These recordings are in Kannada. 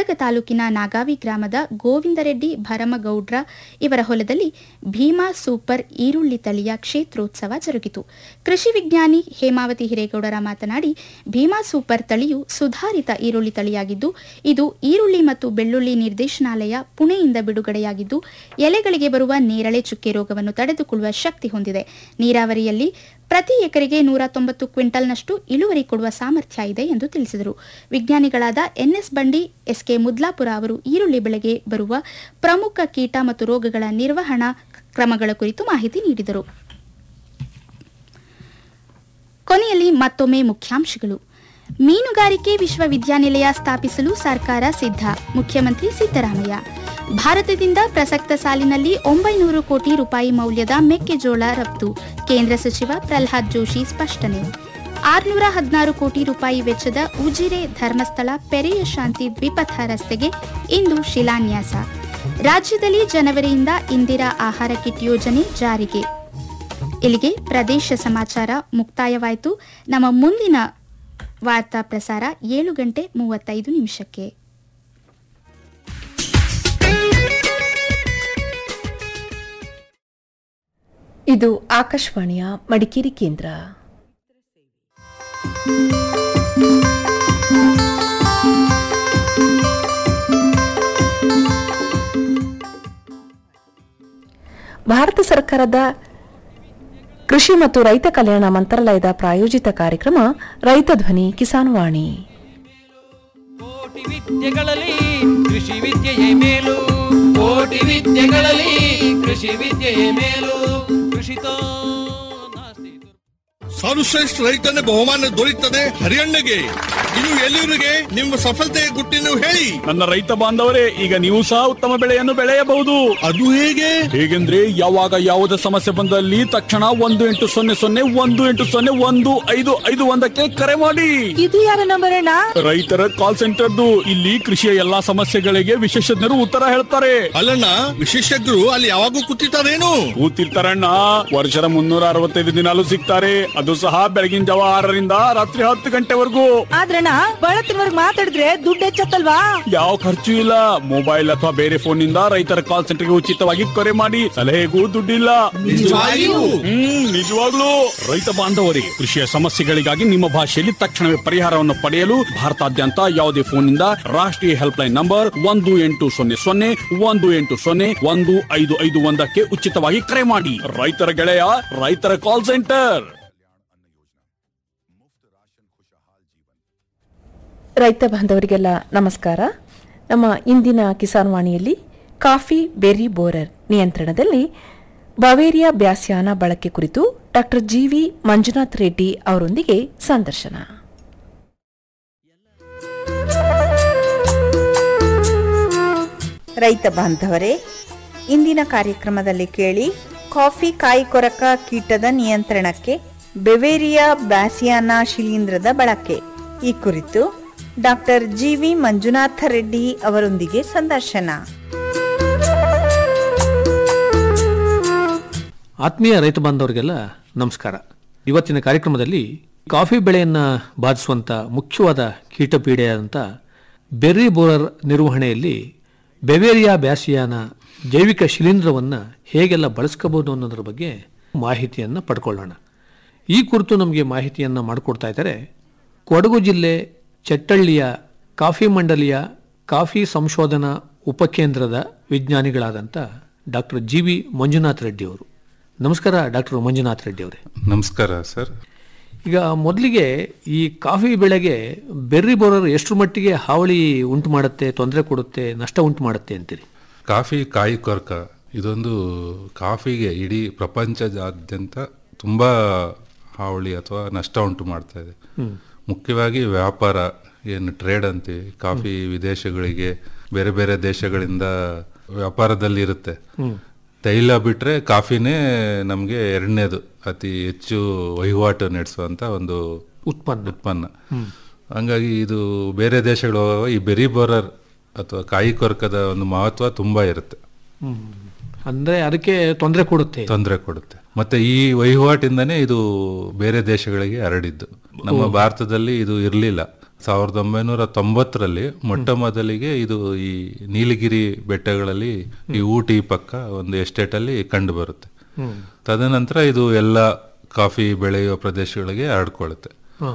ಗದಗ ತಾಲೂಕಿನ ನಾಗಾವಿ ಗ್ರಾಮದ ಗೋವಿಂದರೆಡ್ಡಿ ಭರಮಗೌಡ್ರ ಇವರ ಹೊಲದಲ್ಲಿ ಭೀಮಾ ಸೂಪರ್ ಈರುಳ್ಳಿ ತಳಿಯ ಕ್ಷೇತ್ರೋತ್ಸವ ಜರುಗಿತು ಕೃಷಿ ವಿಜ್ಞಾನಿ ಹೇಮಾವತಿ ಹಿರೇಗೌಡರ ಮಾತನಾಡಿ ಭೀಮಾ ಸೂಪರ್ ತಳಿಯು ಸುಧಾರಿತ ಈರುಳ್ಳಿ ತಳಿಯಾಗಿದ್ದು ಇದು ಈರುಳ್ಳಿ ಮತ್ತು ಬೆಳ್ಳುಳ್ಳಿ ನಿರ್ದೇಶನಾಲಯ ಪುಣೆಯಿಂದ ಬಿಡುಗಡೆಯಾಗಿದ್ದು ಎಲೆಗಳಿಗೆ ಬರುವ ನೇರಳೆ ಚುಕ್ಕೆ ರೋಗವನ್ನು ತಡೆದುಕೊಳ್ಳುವ ಶಕ್ತಿ ಹೊಂದಿದೆ ನೀರಾವರಿಯಲ್ಲಿ ಪ್ರತಿ ಎಕರೆಗೆ ನೂರ ತೊಂಬತ್ತು ಕ್ವಿಂಟಲ್ನಷ್ಟು ಇಳುವರಿ ಕೊಡುವ ಸಾಮರ್ಥ್ಯ ಇದೆ ಎಂದು ತಿಳಿಸಿದರು ವಿಜ್ಞಾನಿಗಳಾದ ಎನ್ಎಸ್ ಬಂಡಿ ಎಸ್ಕೆ ಮುದ್ಲಾಪುರ ಅವರು ಈರುಳ್ಳಿ ಬೆಳೆಗೆ ಬರುವ ಪ್ರಮುಖ ಕೀಟ ಮತ್ತು ರೋಗಗಳ ನಿರ್ವಹಣಾ ಕ್ರಮಗಳ ಕುರಿತು ಮಾಹಿತಿ ನೀಡಿದರು ಕೊನೆಯಲ್ಲಿ ಮತ್ತೊಮ್ಮೆ ಮುಖ್ಯಾಂಶಗಳು ಮೀನುಗಾರಿಕೆ ವಿಶ್ವವಿದ್ಯಾನಿಲಯ ಸ್ಥಾಪಿಸಲು ಸರ್ಕಾರ ಸಿದ್ಧ ಮುಖ್ಯಮಂತ್ರಿ ಸಿದ್ದರಾಮಯ್ಯ ಭಾರತದಿಂದ ಪ್ರಸಕ್ತ ಸಾಲಿನಲ್ಲಿ ಒಂಬೈನೂರು ಕೋಟಿ ರೂಪಾಯಿ ಮೌಲ್ಯದ ಮೆಕ್ಕೆಜೋಳ ರಫ್ತು ಕೇಂದ್ರ ಸಚಿವ ಪ್ರಲ್ಹಾದ್ ಜೋಶಿ ಸ್ಪಷ್ಟನೆ ಆರುನೂರ ಹದಿನಾರು ಕೋಟಿ ರೂಪಾಯಿ ವೆಚ್ಚದ ಉಜಿರೆ ಧರ್ಮಸ್ಥಳ ಪೆರೆಯ ಶಾಂತಿ ದ್ವಿಪಥ ರಸ್ತೆಗೆ ಇಂದು ಶಿಲಾನ್ಯಾಸ ರಾಜ್ಯದಲ್ಲಿ ಜನವರಿಯಿಂದ ಇಂದಿರಾ ಆಹಾರ ಕಿಟ್ ಯೋಜನೆ ಜಾರಿಗೆ ಇಲ್ಲಿಗೆ ಪ್ರದೇಶ ಸಮಾಚಾರ ಮುಕ್ತಾಯವಾಯಿತು ನಮ್ಮ ಮುಂದಿನ ವಾರ್ತಾ ಪ್ರಸಾರ ಏಳು ಗಂಟೆ ಮೂವತ್ತೈದು ನಿಮಿಷಕ್ಕೆ ಇದು ಆಕಾಶವಾಣಿಯ ಮಡಿಕೇರಿ ಕೇಂದ್ರ ಭಾರತ ಸರ್ಕಾರದ ಕೃಷಿ ಮತ್ತು ರೈತ ಕಲ್ಯಾಣ ಮಂತ್ರಾಲಯದ ಪ್ರಾಯೋಜಿತ ಕಾರ್ಯಕ್ರಮ ರೈತ ಧ್ವನಿ ಕಿಸಾನ್ ವಾಣಿ ಕೋಟಿ ವಿದ್ಯೆಗಳಲ್ಲಿ ಕೃಷಿ ವಿದ್ಯೆಯೇ ಮೇಲು ಕೋಟಿ ವಿದ್ಯೆಗಳಲ್ಲಿ ಕೃಷಿ ವಿದ್ಯೆಯೇ ಮೇಲು ಕೃಷಿತೋ ನಾಸ್ತಿ ದುರ್ಬಲ. ಸರ್ವಶ್ರೇಷ್ಠ ರೈತನ ಬಹುಮಾನ ದೊರೆಯುತ್ತದೆ ಹರಿಯಣ್ಣಗೆ ಇನ್ನು ಎಲ್ಲಿವರಿಗೆ ನಿಮ್ಮ ಸಫಲತೆಯ ಗುಟ್ಟಿನ ಹೇಳಿ ನನ್ನ ರೈತ ಬಾಂಧವರೇ ಈಗ ನೀವು ಸಹ ಉತ್ತಮ ಬೆಳೆಯನ್ನು ಬೆಳೆಯಬಹುದು ಅದು ಹೇಗೆ ಹೇಗೆಂದ್ರೆ ಯಾವಾಗ ಯಾವುದೇ ಸಮಸ್ಯೆ ಬಂದಲ್ಲಿ ತಕ್ಷಣ ಒಂದು ಎಂಟು ಸೊನ್ನೆ ಸೊನ್ನೆ ಒಂದು ಎಂಟು ಸೊನ್ನೆ ಒಂದು ಐದು ಐದು ಒಂದಕ್ಕೆ ಕರೆ ಮಾಡಿ ಇದು ಯಾರ ನಂಬರ್ ಅಣ್ಣ ರೈತರ ಕಾಲ್ ಸೆಂಟರ್ದು ಇಲ್ಲಿ ಕೃಷಿಯ ಎಲ್ಲಾ ಸಮಸ್ಯೆಗಳಿಗೆ ವಿಶೇಷಜ್ಞರು ಉತ್ತರ ಹೇಳ್ತಾರೆ ಅಲ್ಲಣ್ಣ ವಿಶೇಷಜ್ಞರು ಅಲ್ಲಿ ಯಾವಾಗೂ ಕೂತಿರ್ತಾರೇನು ಕೂತಿರ್ತಾರಣ್ಣ ವರ್ಷದ ಮುನ್ನೂರ ಅರವತ್ತೈದು ದಿನಾಲು ಸಿಗ್ತಾರೆ ಅದು ಸಹ ಬೆಳಗಿನ ಜಾವ ಆರರಿಂದ ರಾತ್ರಿ ಹತ್ತು ಗಂಟೆವರೆಗೂ ಆದ್ರಣ್ಣ ಬಳತ್ತಿನವರ್ಗ್ ಮಾತಾಡಿದ್ರೆ ದುಡ್ಡು ಹೆಚ್ಚತ್ತಲ್ವಾ ಯಾವ ಖರ್ಚು ಇಲ್ಲ ಮೊಬೈಲ್ ಅಥವಾ ಬೇರೆ ಫೋನ್ ನಿಂದ ರೈತರ ಕಾಲ್ ಸೆಂಟರ್ಗೆ ಉಚಿತವಾಗಿ ಕರೆ ಮಾಡಿ ಸಲಹೆಗೂ ದುಡ್ಡಿಲ್ಲ ನಿಜವಾಗಿಯೂ? ಹ್ಮ್ ನಿಜವಾಗ್ಲೂ ರೈತ ಬಾಂಧವರೇ ಕೃಷಿಯ ಸಮಸ್ಯೆಗಳಿಗಾಗಿ ನಿಮ್ಮ ಭಾಷೆಯಲ್ಲಿ ತಕ್ಷಣವೇ ಪರಿಹಾರವನ್ನು ಪಡೆಯಲು ಭಾರತಾದ್ಯಂತ ಯಾವುದೇ ಫೋನ್ ನಿಂದ ರಾಷ್ಟ್ರೀಯ ಹೆಲ್ಪ್ ಲೈನ್ ನಂಬರ್ ಒಂದು ಎಂಟು ಸೊನ್ನೆ ಸೊನ್ನೆ ಒಂದು ಎಂಟು ಸೊನ್ನೆ ಒಂದು ಐದು ಐದು ಒಂದಕ್ಕೆ ಉಚಿತವಾಗಿ ಕರೆ ಮಾಡಿ ರೈತರ ಗೆಳೆಯ ರೈತರ ಕಾಲ್ ಸೆಂಟರ್ ರೈತ ಬಾಂಧವರಿಗೆಲ್ಲ ನಮಸ್ಕಾರ ನಮ್ಮ ಇಂದಿನ ಕಿಸಾನ್ ವಾಣಿಯಲ್ಲಿ ಕಾಫಿ ಬೆರ್ರಿ ಬೋರರ್ ನಿಯಂತ್ರಣದಲ್ಲಿ ಬವೇರಿಯಾ ಬ್ಯಾಸ್ಯಾನ ಬಳಕೆ ಕುರಿತು ಡಾಕ್ಟರ್ ಜಿವಿ ಮಂಜುನಾಥ್ ರೆಡ್ಡಿ ಅವರೊಂದಿಗೆ ಸಂದರ್ಶನ ರೈತ ಬಾಂಧವರೇ ಇಂದಿನ ಕಾರ್ಯಕ್ರಮದಲ್ಲಿ ಕೇಳಿ ಕಾಫಿ ಕಾಯಿ ಕೊರಕ ಕೀಟದ ನಿಯಂತ್ರಣಕ್ಕೆ ಬೆವೇರಿಯಾ ಬ್ಯಾಸಿಯಾನ ಶಿಲೀಂಧ್ರದ ಬಳಕೆ ಈ ಕುರಿತು ಡಾಕ್ಟರ್ ಜಿವಿ ಮಂಜುನಾಥ ರೆಡ್ಡಿ ಅವರೊಂದಿಗೆ ಸಂದರ್ಶನ ಆತ್ಮೀಯ ರೈತ ಬಾಂಧವರಿಗೆಲ್ಲ ನಮಸ್ಕಾರ ಇವತ್ತಿನ ಕಾರ್ಯಕ್ರಮದಲ್ಲಿ ಕಾಫಿ ಬೆಳೆಯನ್ನು ಬಾಧಿಸುವಂಥ ಮುಖ್ಯವಾದ ಕೀಟಪೀಡೆಯಾದಂಥ ಬೆರ್ರಿ ಬೋರರ್ ನಿರ್ವಹಣೆಯಲ್ಲಿ ಬೆವೇರಿಯಾ ಬ್ಯಾಸಿಯಾನ ಜೈವಿಕ ಶಿಲೀಂಧ್ರವನ್ನು ಹೇಗೆಲ್ಲ ಬಳಸ್ಕೋಬಹುದು ಅನ್ನೋದ್ರ ಬಗ್ಗೆ ಮಾಹಿತಿಯನ್ನು ಪಡ್ಕೊಳ್ಳೋಣ ಈ ಕುರಿತು ನಮಗೆ ಮಾಹಿತಿಯನ್ನು ಮಾಡಿಕೊಡ್ತಾ ಇದ್ದಾರೆ ಕೊಡಗು ಜಿಲ್ಲೆ ಚಟ್ಟಳ್ಳಿಯ ಕಾಫಿ ಮಂಡಲಿಯ ಕಾಫಿ ಸಂಶೋಧನಾ ಉಪಕೇಂದ್ರದ ವಿಜ್ಞಾನಿಗಳಾದಂಥ doctor G V Manjunath Reddy ಅವರು ನಮಸ್ಕಾರ ಡಾಕ್ಟರ್ ಮಂಜುನಾಥ್ ರೆಡ್ಡಿ ಅವರೇ ನಮಸ್ಕಾರ ಸರ್ ಈಗ ಮೊದಲಿಗೆ ಈ ಕಾಫಿ ಬೆಳೆಗೆ ಬೆರ್ರಿ ಬೋರರ್ ಎಷ್ಟರ ಮಟ್ಟಿಗೆ ಹಾವಳಿ ಉಂಟು ಮಾಡುತ್ತೆ ತೊಂದರೆ ಕೊಡುತ್ತೆ ನಷ್ಟ ಉಂಟು ಮಾಡುತ್ತೆ ಅಂತೀರಿ ಕಾಫಿ ಕಾಯಿ ಕೊರಕ ಇದೊಂದು ಕಾಫಿಗೆ ಇಡೀ ಪ್ರಪಂಚದಾದ್ಯಂತ ತುಂಬ ಹಾವಳಿ ಅಥವಾ ನಷ್ಟ ಉಂಟು ಮಾಡ್ತಾ ಇದೆ ಮುಖ್ಯವಾಗಿ ವ್ಯಾಪಾರ ಏನು ಟ್ರೇಡ್ ಅಂತೀವಿ ಕಾಫಿ ವಿದೇಶಗಳಿಗೆ ಬೇರೆ ಬೇರೆ ದೇಶಗಳಿಂದ ವ್ಯಾಪಾರದಲ್ಲಿ ಇರುತ್ತೆ ತೈಲ ಬಿಟ್ರೆ ಕಾಫಿನೇ ನಮಗೆ ಎರಡನೇದು ಅತಿ ಹೆಚ್ಚು ವಹಿವಾಟು ನಡೆಸುವಂತ ಒಂದು ಉತ್ಪನ್ನ ಉತ್ಪನ್ನ ಹಂಗಾಗಿ ಇದು ಬೇರೆ ದೇಶಗಳು ಹೋಗುವಾಗ ಈ ಬೆರಿ ಬೋರರ್ ಅಥವಾ ಕಾಯಿ ಕೊರಕದ ಒಂದು ಮಹತ್ವ ತುಂಬಾ ಇರುತ್ತೆ ಅಂದ್ರೆ ಅದಕ್ಕೆ ತೊಂದರೆ ಕೊಡುತ್ತೆ ತೊಂದರೆ ಕೊಡುತ್ತೆ ಮತ್ತೆ ಈ ವಹಿವಾಟಿಂದನೇ ಇದು ಬೇರೆ ದೇಶಗಳಿಗೆ ಹರಡಿದ್ದು ನಮ್ಮ ಭಾರತದಲ್ಲಿ ಇದು ಇರಲಿಲ್ಲ ಸಾವಿರದ ಒಂಬೈನೂರ ತೊಂಬತ್ತರಲ್ಲಿ ಮೊಟ್ಟ ಮೊದಲಿಗೆ ಇದು ಈ ನೀಲಗಿರಿ ಬೆಟ್ಟಗಳಲ್ಲಿ ಈ ಊಟಿ ಪಕ್ಕ ಒಂದು ಎಸ್ಟೇಟ್ ಅಲ್ಲಿ ಕಂಡು ಬರುತ್ತೆ ತದನಂತರ ಇದು ಎಲ್ಲ ಕಾಫಿ ಬೆಳೆಯುವ ಪ್ರದೇಶಗಳಿಗೆ ಹರಡ್ಕೊಳ್ಳುತ್ತೆ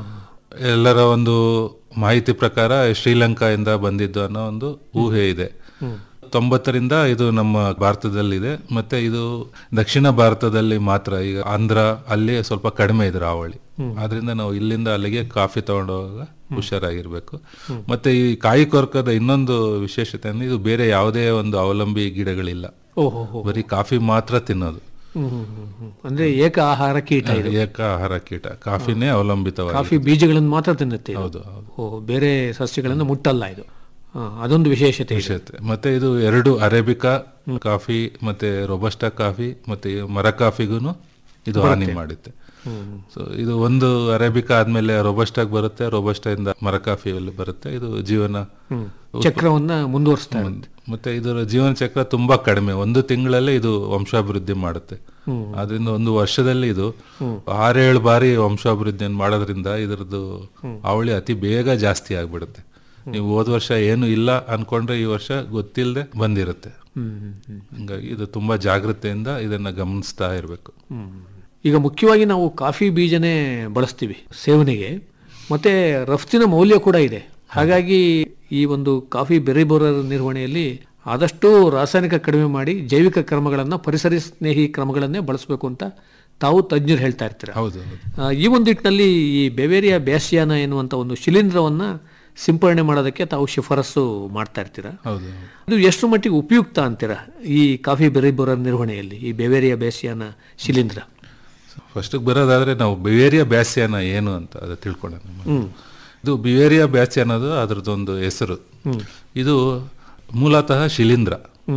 ಎಲ್ಲರ ಒಂದು ಮಾಹಿತಿ ಪ್ರಕಾರ ಶ್ರೀಲಂಕಾದಿಂದ ಬಂದಿದ್ದು ಅನ್ನೋ ಒಂದು ಊಹೆ ಇದೆ ತೊಂಬತ್ತರಿಂದ ಇದು ನಮ್ಮ ಭಾರತದಲ್ಲಿದೆ ಮತ್ತೆ ಇದು ದಕ್ಷಿಣ ಭಾರತದಲ್ಲಿ ಮಾತ್ರ ಈಗ ಆಂಧ್ರ ಅಲ್ಲಿ ಸ್ವಲ್ಪ ಕಡಿಮೆ ಇದೆ ರಾವಳಿ ಆದ್ರಿಂದ ನಾವು ಇಲ್ಲಿಂದ ಅಲ್ಲಿಗೆ ಕಾಫಿ ತಗೊಂಡೋಗ ಹುಷಾರಾಗಿರ್ಬೇಕು ಮತ್ತೆ ಈ ಕಾಯಿ ಕೊರಕದ ಇನ್ನೊಂದು ವಿಶೇಷತೆ ಅಂದ್ರೆ ಇದು ಬೇರೆ ಯಾವುದೇ ಒಂದು ಅವಲಂಬಿ ಗಿಡಗಳಿಲ್ಲ ಓಹೋ ಹೋ ಬರೀ ಕಾಫಿ ಮಾತ್ರ ತಿನ್ನೋದು ಹ್ಮ್, ಹ್ಮ್, ಹ್ಮ್, ಹ್ಮ್. ಅಂದ್ರೆ ಏಕ ಆಹಾರ ಕೀಟ ಇದು ಏಕ ಆಹಾರ ಕೀಟ ಕಾಫಿನೇ ಅವಲಂಬಿತವಾಗಿ ಕಾಫಿ ಬೀಜಗಳನ್ನು ಮಾತ್ರ ತಿನ್ನುತ್ತೆ ಇದು. ಹೌದು, ಹೌದು. ಓ ಬೇರೆ ಸಸ್ಯಗಳನ್ನು ಮುಟ್ಟಲ್ಲ ಇದು ಹಾ, ಅದೊಂದು ವಿಶೇಷತೆ ಇದೆ. ವಿಶೇಷತೆ ಮತ್ತೆ ಇದು ಎರಡು ಅರೇಬಿಕಾ ಕಾಫಿ ಮತ್ತೆ ರೊಬಸ್ಟಾ ಕಾಫಿ ಮತ್ತೆ ಈ ಮರ ಕಾಫಿಗೂ ಇದು ಹಾನಿ ಮಾಡುತ್ತೆ ಸೊ ಇದು ಒಂದು ಅರೇಬಿಕಾ ಆದ್ಮೇಲೆ ರೊಬಸ್ಟಾಗ್ ಬರುತ್ತೆ ರೊಬಸ್ಟಾ ಇಂದ ಮರ ಕಾಫಿಯಲ್ಲಿ ಬರುತ್ತೆ ಇದು ಜೀವನ ಚಕ್ರವನ್ನ ಮುಂದುವರಿಸ್ತಾ ಇರುತ್ತೆ ಮತ್ತೆ ಇದರ ಜೀವನ ಚಕ್ರ ತುಂಬಾ ಕಡಿಮೆ ಒಂದು ತಿಂಗಳಲ್ಲೇ ಇದು ವಂಶಾಭಿವೃದ್ಧಿ ಮಾಡುತ್ತೆ ಆದ್ರಿಂದ ಒಂದು ವರ್ಷದಲ್ಲಿ ಇದು ಆರೇಳು ಬಾರಿ ವಂಶಾಭಿವೃದ್ಧಿಯನ್ನು ಮಾಡೋದ್ರಿಂದ ಇದರದ್ದು ಅವಳಿ ಅತಿ ಬೇಗ ಜಾಸ್ತಿ ಆಗ್ಬಿಡುತ್ತೆ ನೀವು ಹೋದ ವರ್ಷ ಏನು ಇಲ್ಲ ಅನ್ಕೊಂಡ್ರೆ ಈ ವರ್ಷ ಗೊತ್ತಿಲ್ಲದೆ ಬಂದಿರುತ್ತೆ ಹಂಗಾಗಿ ಇದು ತುಂಬಾ ಜಾಗ್ರತೆಯಿಂದ ಇದನ್ನ ಗಮನಿಸ್ತಾ ಇರಬೇಕು ಈಗ ಮುಖ್ಯವಾಗಿ ನಾವು ಕಾಫಿ ಬೀಜನೇ ಬಳಸ್ತೀವಿ ಸೇವನೆಗೆ ಮತ್ತೆ ರಫ್ತಿನ ಮೌಲ್ಯ ಕೂಡ ಇದೆ ಹಾಗಾಗಿ ಈ ಒಂದು ಕಾಫಿ ಬೆರೆ ಬೋರರ್ ನಿರ್ವಹಣೆಯಲ್ಲಿ ಆದಷ್ಟು ರಾಸಾಯನಿಕ ಕಡಿಮೆ ಮಾಡಿ ಜೈವಿಕ ಕ್ರಮಗಳನ್ನು ಪರಿಸರ ಸ್ನೇಹಿ ಕ್ರಮಗಳನ್ನೇ ಬಳಸಬೇಕು ಅಂತ ತಾವು ತಜ್ಞರು ಹೇಳ್ತಾ ಇರ್ತೀರ ಹೌದು ಹೌದು ಆ, ಈ ಒಂದು ನಿಟ್ಟಿನಲ್ಲಿ ಈ ಬೆವೇರಿಯಾ ಬ್ಯಾಸಿಯಾನ ಎನ್ನುವಂಥ ಒಂದು ಶಿಲೀಂಧ್ರವನ್ನ ಸಿಂಪರಣೆ ಮಾಡೋದಕ್ಕೆ ತಾವು ಶಿಫಾರಸು ಮಾಡ್ತಾ ಇರ್ತೀರಾ ಹೌದು ಇದು ಎಷ್ಟು ಮಟ್ಟಿಗೆ ಉಪಯುಕ್ತ ಅಂತೀರಾ ಈ ಕಾಫಿ ಬೆರೆ ಬೋರರ್ ನಿರ್ವಹಣೆಯಲ್ಲಿ ಈ ಬೆವೇರಿಯಾ ಬ್ಯಾಸಿಯಾನ ಶಿಲೀಂಧ್ರ ಫಸ್ಟ್ ಬರೋದಾದ್ರೆ ನಾವು ಬಿವೇರಿಯಾ ಬ್ಯಾಸಿಯಾನ ಏನು ಅಂತ ಅದು ತಿಳ್ಕೊಳ್ಳೋಣ ಇದು ಬಿವೇರಿಯಾ ಬ್ಯಾಸಿ ಅನ್ನೋದು ಅದರದ್ದೊಂದು ಹೆಸರು ಇದು ಮೂಲತಃ ಶಿಲೀಂಧ್ರ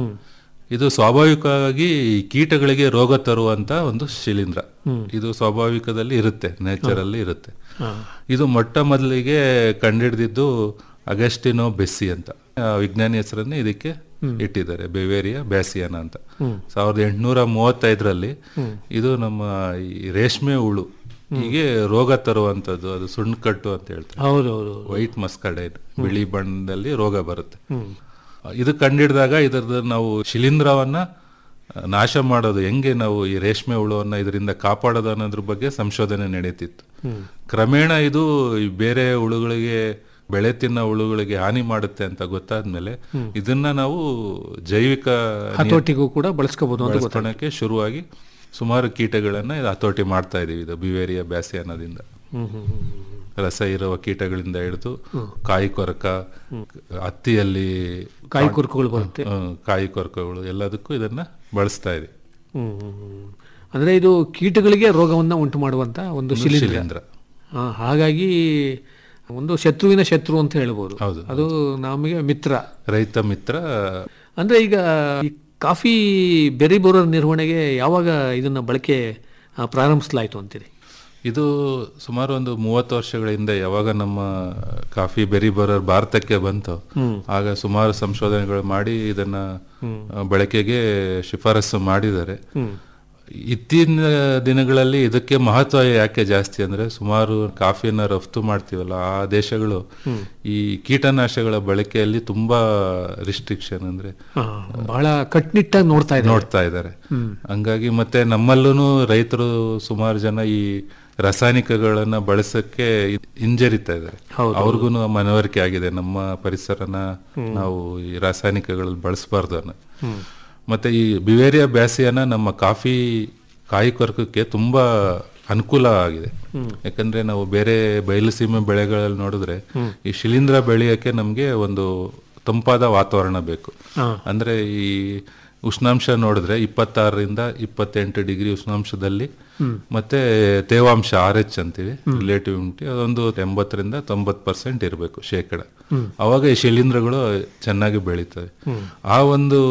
ಇದು ಸ್ವಾಭಾವಿಕವಾಗಿ ಈ ಕೀಟಗಳಿಗೆ ರೋಗ ತರುವಂತ ಒಂದು ಶಿಲೀಂಧ್ರ ಇದು ಸ್ವಾಭಾವಿಕದಲ್ಲಿ ಇರುತ್ತೆ ನೇಚರ್ ಅಲ್ಲಿ ಇರುತ್ತೆ ಇದು ಮೊಟ್ಟ ಮೊದಲಿಗೆ ಕಂಡಿಡಿದಿದ್ದು ಅಗಸ್ಟಿನೋ ಬೆಸ್ಸಿ ಅಂತ ಆ ವಿಜ್ಞಾನಿ ಹೆಸರನ್ನೇ ಇದಕ್ಕೆ ಇಟ್ಟಿದ್ದಾರೆ ಬೆವೇರಿಯಾ ಬ್ಯಾಸಿಯಾನ ಅಂತ ಸಾವಿರದ ಎಂಟುನೂರ ಮೂವತ್ತೈದರಲ್ಲಿ ಇದು ನಮ್ಮ ಈ ರೇಷ್ಮೆ ಹುಳು ಹೀಗೆ ರೋಗ ತರುವಂತದ್ದು ಅದು ಸುಣ್ಣ ಕಟ್ಟು ಅಂತ ಹೇಳ್ತಾರೆ ಹೌದು ಹೌದು ವೈಟ್ ಮಸ್ಕಡೈನ್ ಬಿಳಿ ಬಣ್ಣದಲ್ಲಿ ರೋಗ ಬರುತ್ತೆ ಇದು ಕಂಡಿಡಿದಾಗ ಇದರದ ನಾವು ಶಿಲೀಂಧ್ರವನ್ನ ಆ, ನಾಶ ಮಾಡೋದು ಹೆಂಗೆ ನಾವು ಈ ರೇಷ್ಮೆ ಹುಳುವನ್ನ ಇದರಿಂದ ಕಾಪಾಡೋದು ಅನ್ನೋದ್ರ ಬಗ್ಗೆ ಸಂಶೋಧನೆ ನಡೀತಿತ್ತು ಕ್ರಮೇಣ ಇದು ಈ ಬೇರೆ ಹುಳುಗಳಿಗೆ ಬೆಳೆ ತಿನ್ನೋ ಹುಳುಗಳಿಗೆ ಹಾನಿ ಮಾಡುತ್ತೆ ಅಂತ ಗೊತ್ತಾದ್ಮೇಲೆ ಇದನ್ನ ನಾವು ಜೈವಿಕ ಹತೋಟಿಗೂ ಕೂಡ ಬಳಸ್ಕೋಬಹುದು ಅಂತ ಗೊತ್ತಾಯ್ತು. ಬಳಸ್ಕೊಳಕ್ಕೆ ಶುರುವಾಗಿ ಸುಮಾರು ಕೀಟಗಳನ್ನ ಇದು ಹತೋಟಿ ಮಾಡ್ತಾ ಇದೀವಿ ಇದು ಬಿವೇರಿಯಾ ಬ್ಯಾಸಿ ಅನ್ನೋದಿಂದ ರಸ ಇರುವ ಕೀಟಗಳಿಂದ ಹಿಡಿದು ಕಾಯಿ ಕೊರಕ ಹತ್ತಿಯಲ್ಲಿ ಕಾಯಿ ಕೊರಕಗಳು ಬರುತ್ತೆ ಹ್ಮ್, ಕಾಯಿ ಕೊರಕಗಳು ಎಲ್ಲದಕ್ಕೂ ಇದನ್ನ ಬಳಸ್ತಾ ಇದೆ ಹ್ಮ್, ಹ್ಮ್, ಹ್ಮ್. ಅಂದ್ರೆ ಇದು ಕೀಟಗಳಿಗೆ ರೋಗವನ್ನ ಉಂಟು ಮಾಡುವಂತ ಒಂದು ಶಿಲೀಂಧ್ರ ಶಿಲೀಂಧ್ರ ಆ, ಹಾಗಾಗಿ ಒಂದು ಶತ್ರುವಿನ ಶತ್ರು ಅಂತ ಹೇಳ್ಬೋದು ಹೌದು. ಅದು ನಮಗೆ ಮಿತ್ರ ರೈತ ಮಿತ್ರ ಅಂದ್ರೆ ಈಗ ಈ ಕಾಫಿ ಬೆರಿ ಬೋರರ್ ನಿರ್ವಹಣೆಗೆ ಯಾವಾಗ ಇದನ್ನ ಬಳಕೆ ಆ, ಪ್ರಾರಂಭಿಸಲಾಯ್ತು ಅಂತೀರಿ ಇದು ಸುಮಾರು ಒಂದು ಮೂವತ್ತು ವರ್ಷಗಳ ಹಿಂದೆ ಯಾವಾಗ ನಮ್ಮ ಕಾಫಿ ಬೆರಿ ಬರೋರ್ ಭಾರತಕ್ಕೆ ಬಂತು ಆಗ ಸುಮಾರು ಸಂಶೋಧನೆಗಳು ಮಾಡಿ ಇದನ್ನ ಆ, ಬಳಕೆಗೆ ಶಿಫಾರಸು ಮಾಡಿದ್ದಾರೆ ಇತ್ತೀನ ದಿನಗಳಲ್ಲಿ ಇದಕ್ಕೆ ಮಹತ್ವ ಯಾಕೆ ಜಾಸ್ತಿ ಅಂದ್ರೆ ಸುಮಾರು ಕಾಫಿಯನ್ನ ರಫ್ತು ಮಾಡ್ತೀವಲ್ಲ ಆ ದೇಶಗಳು ಈ ಕೀಟನಾಶಕಗಳ ಬಳಕೆಯಲ್ಲಿ ತುಂಬಾ ರಿಸ್ಟ್ರಿಕ್ಷನ್ ಅಂದ್ರೆ ಆ, ಬಹಳ ಕಟ್ನಿಟ್ಟಾಗಿ ನೋಡ್ತಾ ಇದೆ ನೋಡ್ತಾ ಇದ್ದಾರೆ ಹಂಗಾಗಿ ಮತ್ತೆ ನಮ್ಮಲ್ಲೂ ರೈತರು ಸುಮಾರು ಜನ ಈ ರಾಸಾಯನಿಕಗಳನ್ನ ಬಳಸಕ್ಕೆ ಹಿಂಜರಿತಾ ಇದ್ದಾರೆ ಅವ್ರಿಗೂ ಮನವರಿಕೆ ಆಗಿದೆ ನಮ್ಮ ಪರಿಸರನ ನಾವು ಈ ರಾಸಾಯನಿಕಗಳಲ್ಲಿ ಬಳಸಬಾರ್ದು ಅನ್ನೋ ಮತ್ತೆ ಈ ಬಿವೇರಿಯಾ ಬ್ಯಾಸಿಯನ್ನ ನಮ್ಮ ಕಾಫಿ ಕಾಯಿ ಕೊರಕಕ್ಕೆ ತುಂಬಾ ಅನುಕೂಲ ಆಗಿದೆ ಯಾಕಂದ್ರೆ ನಾವು ಬೇರೆ ಬಯಲುಸೀಮೆ ಬೆಳೆಗಳಲ್ಲಿ ನೋಡಿದ್ರೆ ಈ ಶಿಲೀಂಧ್ರ ಬೆಳೆಯಕ್ಕೆ ನಮ್ಗೆ ಒಂದು ತಂಪಾದ ವಾತಾವರಣ ಬೇಕು ಅಂದ್ರೆ ಈ ಉಷ್ಣಾಂಶ ನೋಡಿದ್ರೆ ಇಪ್ಪತ್ತಾರರಿಂದ ಇಪ್ಪತ್ತೆಂಟು ಡಿಗ್ರಿ ಉಷ್ಣಾಂಶದಲ್ಲಿ ಮತ್ತೆ ತೇವಾಂಶ ಆರ್ ಎಚ್ ಅಂತೀವಿ ರಿಲೇಟಿವ್ ಹ್ಯುಮಿಡಿಟಿ ಅದೊಂದು ಎಂಬತ್ತರಿಂದ ತೊಂಬತ್ ಪರ್ಸೆಂಟ್ ಇರಬೇಕು ಶೇಕಡ ಅವಾಗ ಈ ಶಿಲೀಂಧ್ರಗಳು ಚೆನ್ನಾಗಿ ಬೆಳೀತವೆ ಆ ಒಂದು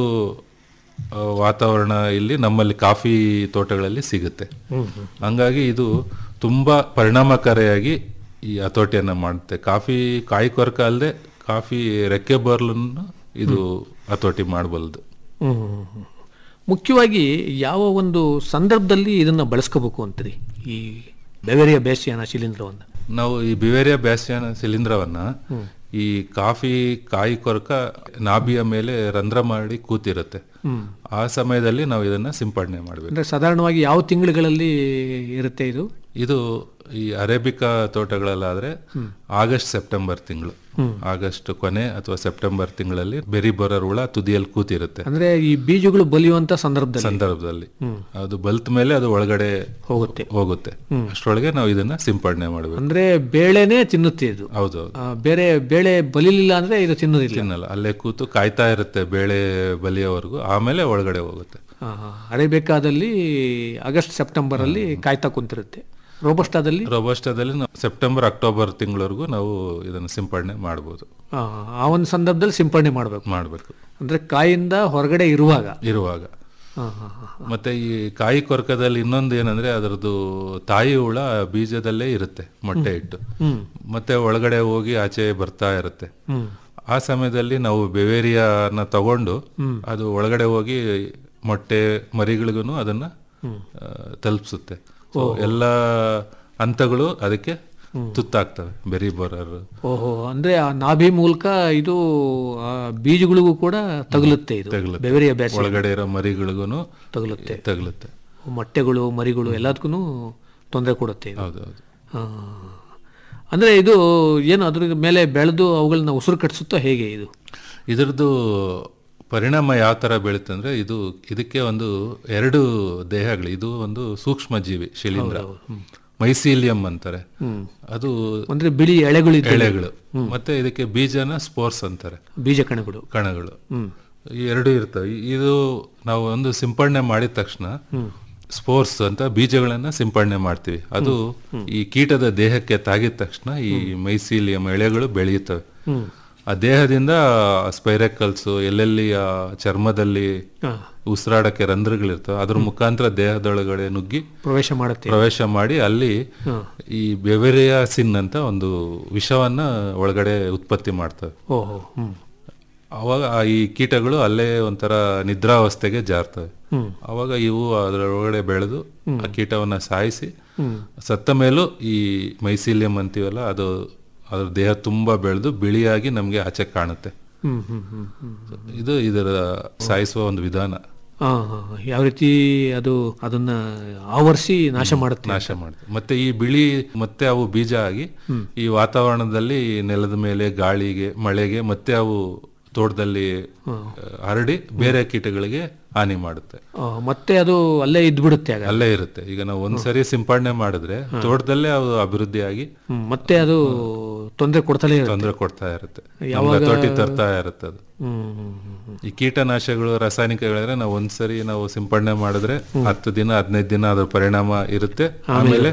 ಆ, ವಾತಾವರಣ ಇಲ್ಲಿ ನಮ್ಮಲ್ಲಿ ಕಾಫಿ ತೋಟಗಳಲ್ಲಿ ಸಿಗುತ್ತೆ ಹಂಗಾಗಿ ಇದು ತುಂಬಾ ಪರಿಣಾಮಕಾರಿಯಾಗಿ ಈ ಹತೋಟಿಯನ್ನ ಮಾಡುತ್ತೆ ಕಾಫಿ ಕಾಯಿ ಕೊರಕ ಅಲ್ಲದೆ ಕಾಫಿ ರೆಕ್ಕೆ ಬರ್ಲನ್ನು ಇದು ಹತೋಟಿ ಮಾಡಬಲ್ಲದು ಹ್ಮ್, ಹ್ಮ್, ಹ್ಮ್. ಮುಖ್ಯವಾಗಿ ಯಾವ ಒಂದು ಸಂದರ್ಭದಲ್ಲಿ ಇದನ್ನ ಬಳಸ್ಕೋಬೇಕು ಅಂತೀರಿ ಈ ಬೆವೆರಿಯ ಬೇಸಿಯನ ಶಿಲೀಂಧ್ರವನ್ನ ನಾವು ಈ ಬಿವೇರಿಯಾ ಬ್ಯಾಸಿಯಾನ ಶಿಲೀಂಧ್ರವನ್ನ ಈ ಕಾಫಿ ಕಾಯಿ ಕೊರಕ ನಾಭಿಯ ಮೇಲೆ ರಂಧ್ರ ಮಾಡಿ ಕೂತಿರುತ್ತೆ ಆ ಸಮಯದಲ್ಲಿ ನಾವು ಇದನ್ನ ಸಿಂಪಡಣೆ ಮಾಡಬೇಕು ಅಂದ್ರೆ ಸಾಧಾರಣವಾಗಿ ಯಾವ ತಿಂಗಳುಗಳಲ್ಲಿ ಇರುತ್ತೆ ಇದು ಇದು ಈ ಅರೇಬಿಕಾ ತೋಟಗಳಲ್ಲಾದ್ರೆ ಆಗಸ್ಟ್ ಸೆಪ್ಟೆಂಬರ್ ತಿಂಗಳು ಆಗಸ್ಟ್ ಕೊನೆ ಅಥವಾ ಸೆಪ್ಟೆಂಬರ್ ತಿಂಗಳಲ್ಲಿ ಬೆರಿ ಬರೋರ್ ಹುಳ ತುದಿಯಲ್ಲಿ ಕೂತಿರುತ್ತೆ ಅಂದ್ರೆ ಈ ಬೀಜಗಳು ಬಲಿಯುವಂತ ಸಂದರ್ಭದಲ್ಲಿ ಸಂದರ್ಭದಲ್ಲಿ ಅದು ಬಲ್ತ್ ಮೇಲೆ ಅದು ಒಳಗಡೆ ಹೋಗುತ್ತೆ ಹೋಗುತ್ತೆ ಅಷ್ಟರೊಳಗೆ ನಾವು ಇದನ್ನ ಸಿಂಪಡಣೆ ಮಾಡಬೇಕು ಅಂದ್ರೆ ಬೇಳೆನೆ ತಿನ್ನುತ್ತೆ ಇದು ಹೌದು ಆ, ಬೇರೆ ಬೇಳೆ ಬಲಿಲಿಲ್ಲ ಅಂದ್ರೆ ಇದು ತಿನ್ನೋದಿಲ್ಲ ತಿನ್ನಲ್ಲ ಅಲ್ಲೇ ಕೂತು ಕಾಯ್ತಾ ಇರುತ್ತೆ ಬೇಳೆ ಬಲಿಯವರೆಗೂ ಆಮೇಲೆ ಒಳಗಡೆ ಹೋಗುತ್ತೆ ಆ, ಅರೇಬಿಕಾದಲ್ಲಿ ಆಗಸ್ಟ್ ಸೆಪ್ಟೆಂಬರ್ ಅಲ್ಲಿ ಕಾಯ್ತಾ ಕುಂತಿರುತ್ತೆ ರೋಬಸ್ಟಾದಲ್ಲಿ ರೋಬೋಸ್ಟಾದಲ್ಲಿ ನಾವು ಸೆಪ್ಟೆಂಬರ್ ಅಕ್ಟೋಬರ್ ತಿಂಗಳವರೆಗೂ ನಾವು ಇದನ್ನು ಸಿಂಪಡಣೆ ಮಾಡ್ಬೋದು ಆ, ಆ ಒಂದು ಸಂದರ್ಭದಲ್ಲಿ ಸಿಂಪಡಣೆ ಮಾಡಬೇಕು ಮಾಡಬೇಕು ಅಂದ್ರೆ ಕಾಯಿಂದ ಹೊರಗಡೆ ಇರುವಾಗ ಇರುವಾಗ ಆ, ಆ, ಆ. ಮತ್ತೆ ಈ ಕಾಯಿ ಕೊರಕದಲ್ಲಿ ಇನ್ನೊಂದು ಏನಂದ್ರೆ ಅದರದ್ದು ತಾಯಿ ಹುಳ ಬೀಜದಲ್ಲೇ ಇರುತ್ತೆ ಮೊಟ್ಟೆ ಇಟ್ಟು ಮತ್ತೆ ಒಳಗಡೆ ಹೋಗಿ ಆಚೆ ಬರ್ತಾ ಇರುತ್ತೆ ಆ ಸಮಯದಲ್ಲಿ ನಾವು ಬೆವೇರಿಯಾನ ತಗೊಂಡು ಅದು ಒಳಗಡೆ ಹೋಗಿ ಮೊಟ್ಟೆ ಮರಿಗಳಿಗೂ ಅದನ್ನ ಆ, ತಲುಪಿಸುತ್ತೆ ಸೊ ಎಲ್ಲ ಹಂತಗಳು ಅದಕ್ಕೆ ತುತ್ತಾಗ್ತವೆ ಬೆರಿ ಬೋರರ್ ಓಹೋ ಅಂದ್ರೆ ಆ ನಾಭಿ ಮೂಲಕ ಇದು ಆ ಬೀಜಗಳಿಗೂ ಕೂಡ ತಗುಲುತ್ತೆ ಇದು ತಗುಲುತ್ತೆ. ಬೆವರಿಯ ಬ್ಯಾಸಿ ಒಳಗಡೆ ಇರೋ ಮರಿಗಳಿಗೂ ತಗುಲುತ್ತೆ ತಗುಲುತ್ತೆ ಮೊಟ್ಟೆಗಳು ಮರಿಗಳು ಎಲ್ಲದಕ್ಕೂ ತೊಂದರೆ ಕೊಡುತ್ತೆ ಇದು. ಹೌದು ಹೌದು ಆ. ಅಂದ್ರೆ ಇದು ಏನು ಅದ್ರ ಮೇಲೆ ಬೆಳೆದು ಅವುಗಳನ್ನ ಉಸಿರು ಕಟ್ಟಿಸುತ್ತೋ ಹೇಗೆ ಇದು ಇದರದ್ದು ಪರಿಣಾಮ ಯಾವ ತರ ಬೀಳುತ್ತೆ ಅಂದ್ರೆ ಇದು ಇದಕ್ಕೆ ಒಂದು ಎರಡು ದೇಹಗಳು ಇದು ಒಂದು ಸೂಕ್ಷ್ಮ ಜೀವಿ ಶಿಲೀಂಧ್ರ ಮೈಸೀಲಿಯಂ ಅಂತಾರೆ ಅದು ಅಂದ್ರೆ ಬಿಳಿ ಎಳೆಗಳು ಇದ್ದಾವೆ. ಎಳೆಗಳು ಮತ್ತೆ ಇದಕ್ಕೆ ಬೀಜನ ಸ್ಪೋರ್ಸ್ ಅಂತಾರೆ ಬೀಜ ಕಣಗಳು ಕಣಗಳು ಈ ಎರಡು ಇರ್ತವೆ ಈ- ಇದು ನಾವು ಒಂದು ಸಿಂಪಡಣೆ ಮಾಡಿದ ತಕ್ಷಣ ಸ್ಪೋರ್ಸ್ ಅಂತ ಬೀಜಗಳನ್ನ ಸಿಂಪಡಣೆ ಮಾಡ್ತೀವಿ ಅದು ಈ ಕೀಟದ ದೇಹಕ್ಕೆ ತಾಗಿದ ತಕ್ಷಣ ಈ ಮೈಸೀಲಿಯಂ ಎಳೆಗಳು ಬೆಳೆಯುತ್ತವೆ ಆ ದೇಹದಿಂದ ಸ್ಪೈರೆಕಲ್ಸ್ ಎಲ್ಲೆಲ್ಲಿ ಆ ಚರ್ಮದಲ್ಲಿ ಉಸಿರಾಡಕ್ಕೆ ರಂಧ್ರಗಳಿರ್ತವೆ ಅದ್ರ ಮುಖಾಂತರ ದೇಹದೊಳಗಡೆ ನುಗ್ಗಿ ಪ್ರವೇಶ ಮಾಡುತ್ತೆ ಪ್ರವೇಶ ಮಾಡಿ ಅಲ್ಲಿ ಈ ಬೆವೆರಿಯಾ ಸಿನ್ ಅಂತ ಒಂದು ವಿಷವನ್ನ ಒಳಗಡೆ ಉತ್ಪತ್ತಿ ಮಾಡ್ತವೆ ಓಹೋ ಹ್ಮ್ ಅವಾಗ ಆ ಈ ಕೀಟಗಳು ಅಲ್ಲೇ ಒಂಥರ ನಿದ್ರಾವಸ್ಥೆಗೆ ಜಾರ್ತವೆ ಅವಾಗ ಇವು ಅದರೊಳಗಡೆ ಬೆಳೆದು ಆ ಕೀಟವನ್ನ ಸಾಯಿಸಿ ಸತ್ತ ಮೇಲೂ ಈ ಮೈಸೀಲಿಯಂ ಅಂತೀವಲ್ಲ ಅದು ಅದ್ರ ದೇಹ ತುಂಬಾ ಬೆಳೆದು ಬಿಳಿಯಾಗಿ ನಮ್ಗೆ ಆಚೆ ಕಾಣುತ್ತೆ ಹ್ಮ್ ಹ್ಮ್ ಹ್ಮ್ ಹ್ಮ್ ಇದು ಇದರ ಸಾಯಿಸುವ ಒಂದು ವಿಧಾನ ಆ, ಆ, ಯಾವ ರೀತಿ ಅದು ಅದನ್ನ ಆವರಿಸಿ ನಾಶ ಮಾಡುತ್ತೆ ನಾಶ ಮಾಡುತ್ತೆ ಮತ್ತೆ ಈ ಬಿಳಿ ಮತ್ತೆ ಅವು ಬೀಜ ಆಗಿ ಈ ವಾತಾವರಣದಲ್ಲಿ ನೆಲದ ಮೇಲೆ ಗಾಳಿಗೆ ಮಳೆಗೆ ಮತ್ತೆ ಅವು ತೋಟದಲ್ಲಿ ಆ, ಹರಡಿ ಬೇರೆ ಕೀಟಗಳಿಗೆ ಹಾನಿ ಮಾಡುತ್ತೆ ಆ, ಮತ್ತೆ ಅದು ಅಲ್ಲೇ ಇದ್ಬಿಡುತ್ತೆ ಆಗ ಅಲ್ಲೇ ಇರುತ್ತೆ ಈಗ ನಾವು ಒಂದ್ಸರಿ ಸಿಂಪಡಣೆ ಮಾಡಿದ್ರೆ ತೋಟದಲ್ಲೇ ಅವು ಅಭಿವೃದ್ಧಿ ಆಗಿ ಹ್ಮ್, ಮತ್ತೆ ಅದು ತೊಂದರೆ ಕೊಡ್ತಲೇ ಇರುತ್ತೆ ತೊಂದರೆ ಕೊಡ್ತಾ ಇರುತ್ತೆ ನಮ್ಗೆ ತೋಟಿ ತರ್ತಾ ಇರುತ್ತೆ ಅದು ಹ್ಮ್ ಹ್ಮ್ ಹ್ಮ್ ಹ್ಮ್. ಈ ಕೀಟನಾಶಕಗಳು ರಾಸಾಯನಿಕಗಳಿದ್ರೆ ನಾವು ಒಂದ್ಸರಿ ನಾವು ಸಿಂಪಡಣೆ ಮಾಡಿದ್ರೆ ಹತ್ತು ದಿನ ಹದಿನೈದು ದಿನ ಅದ್ರ ಪರಿಣಾಮ ಇರುತ್ತೆ ಆಮೇಲೆ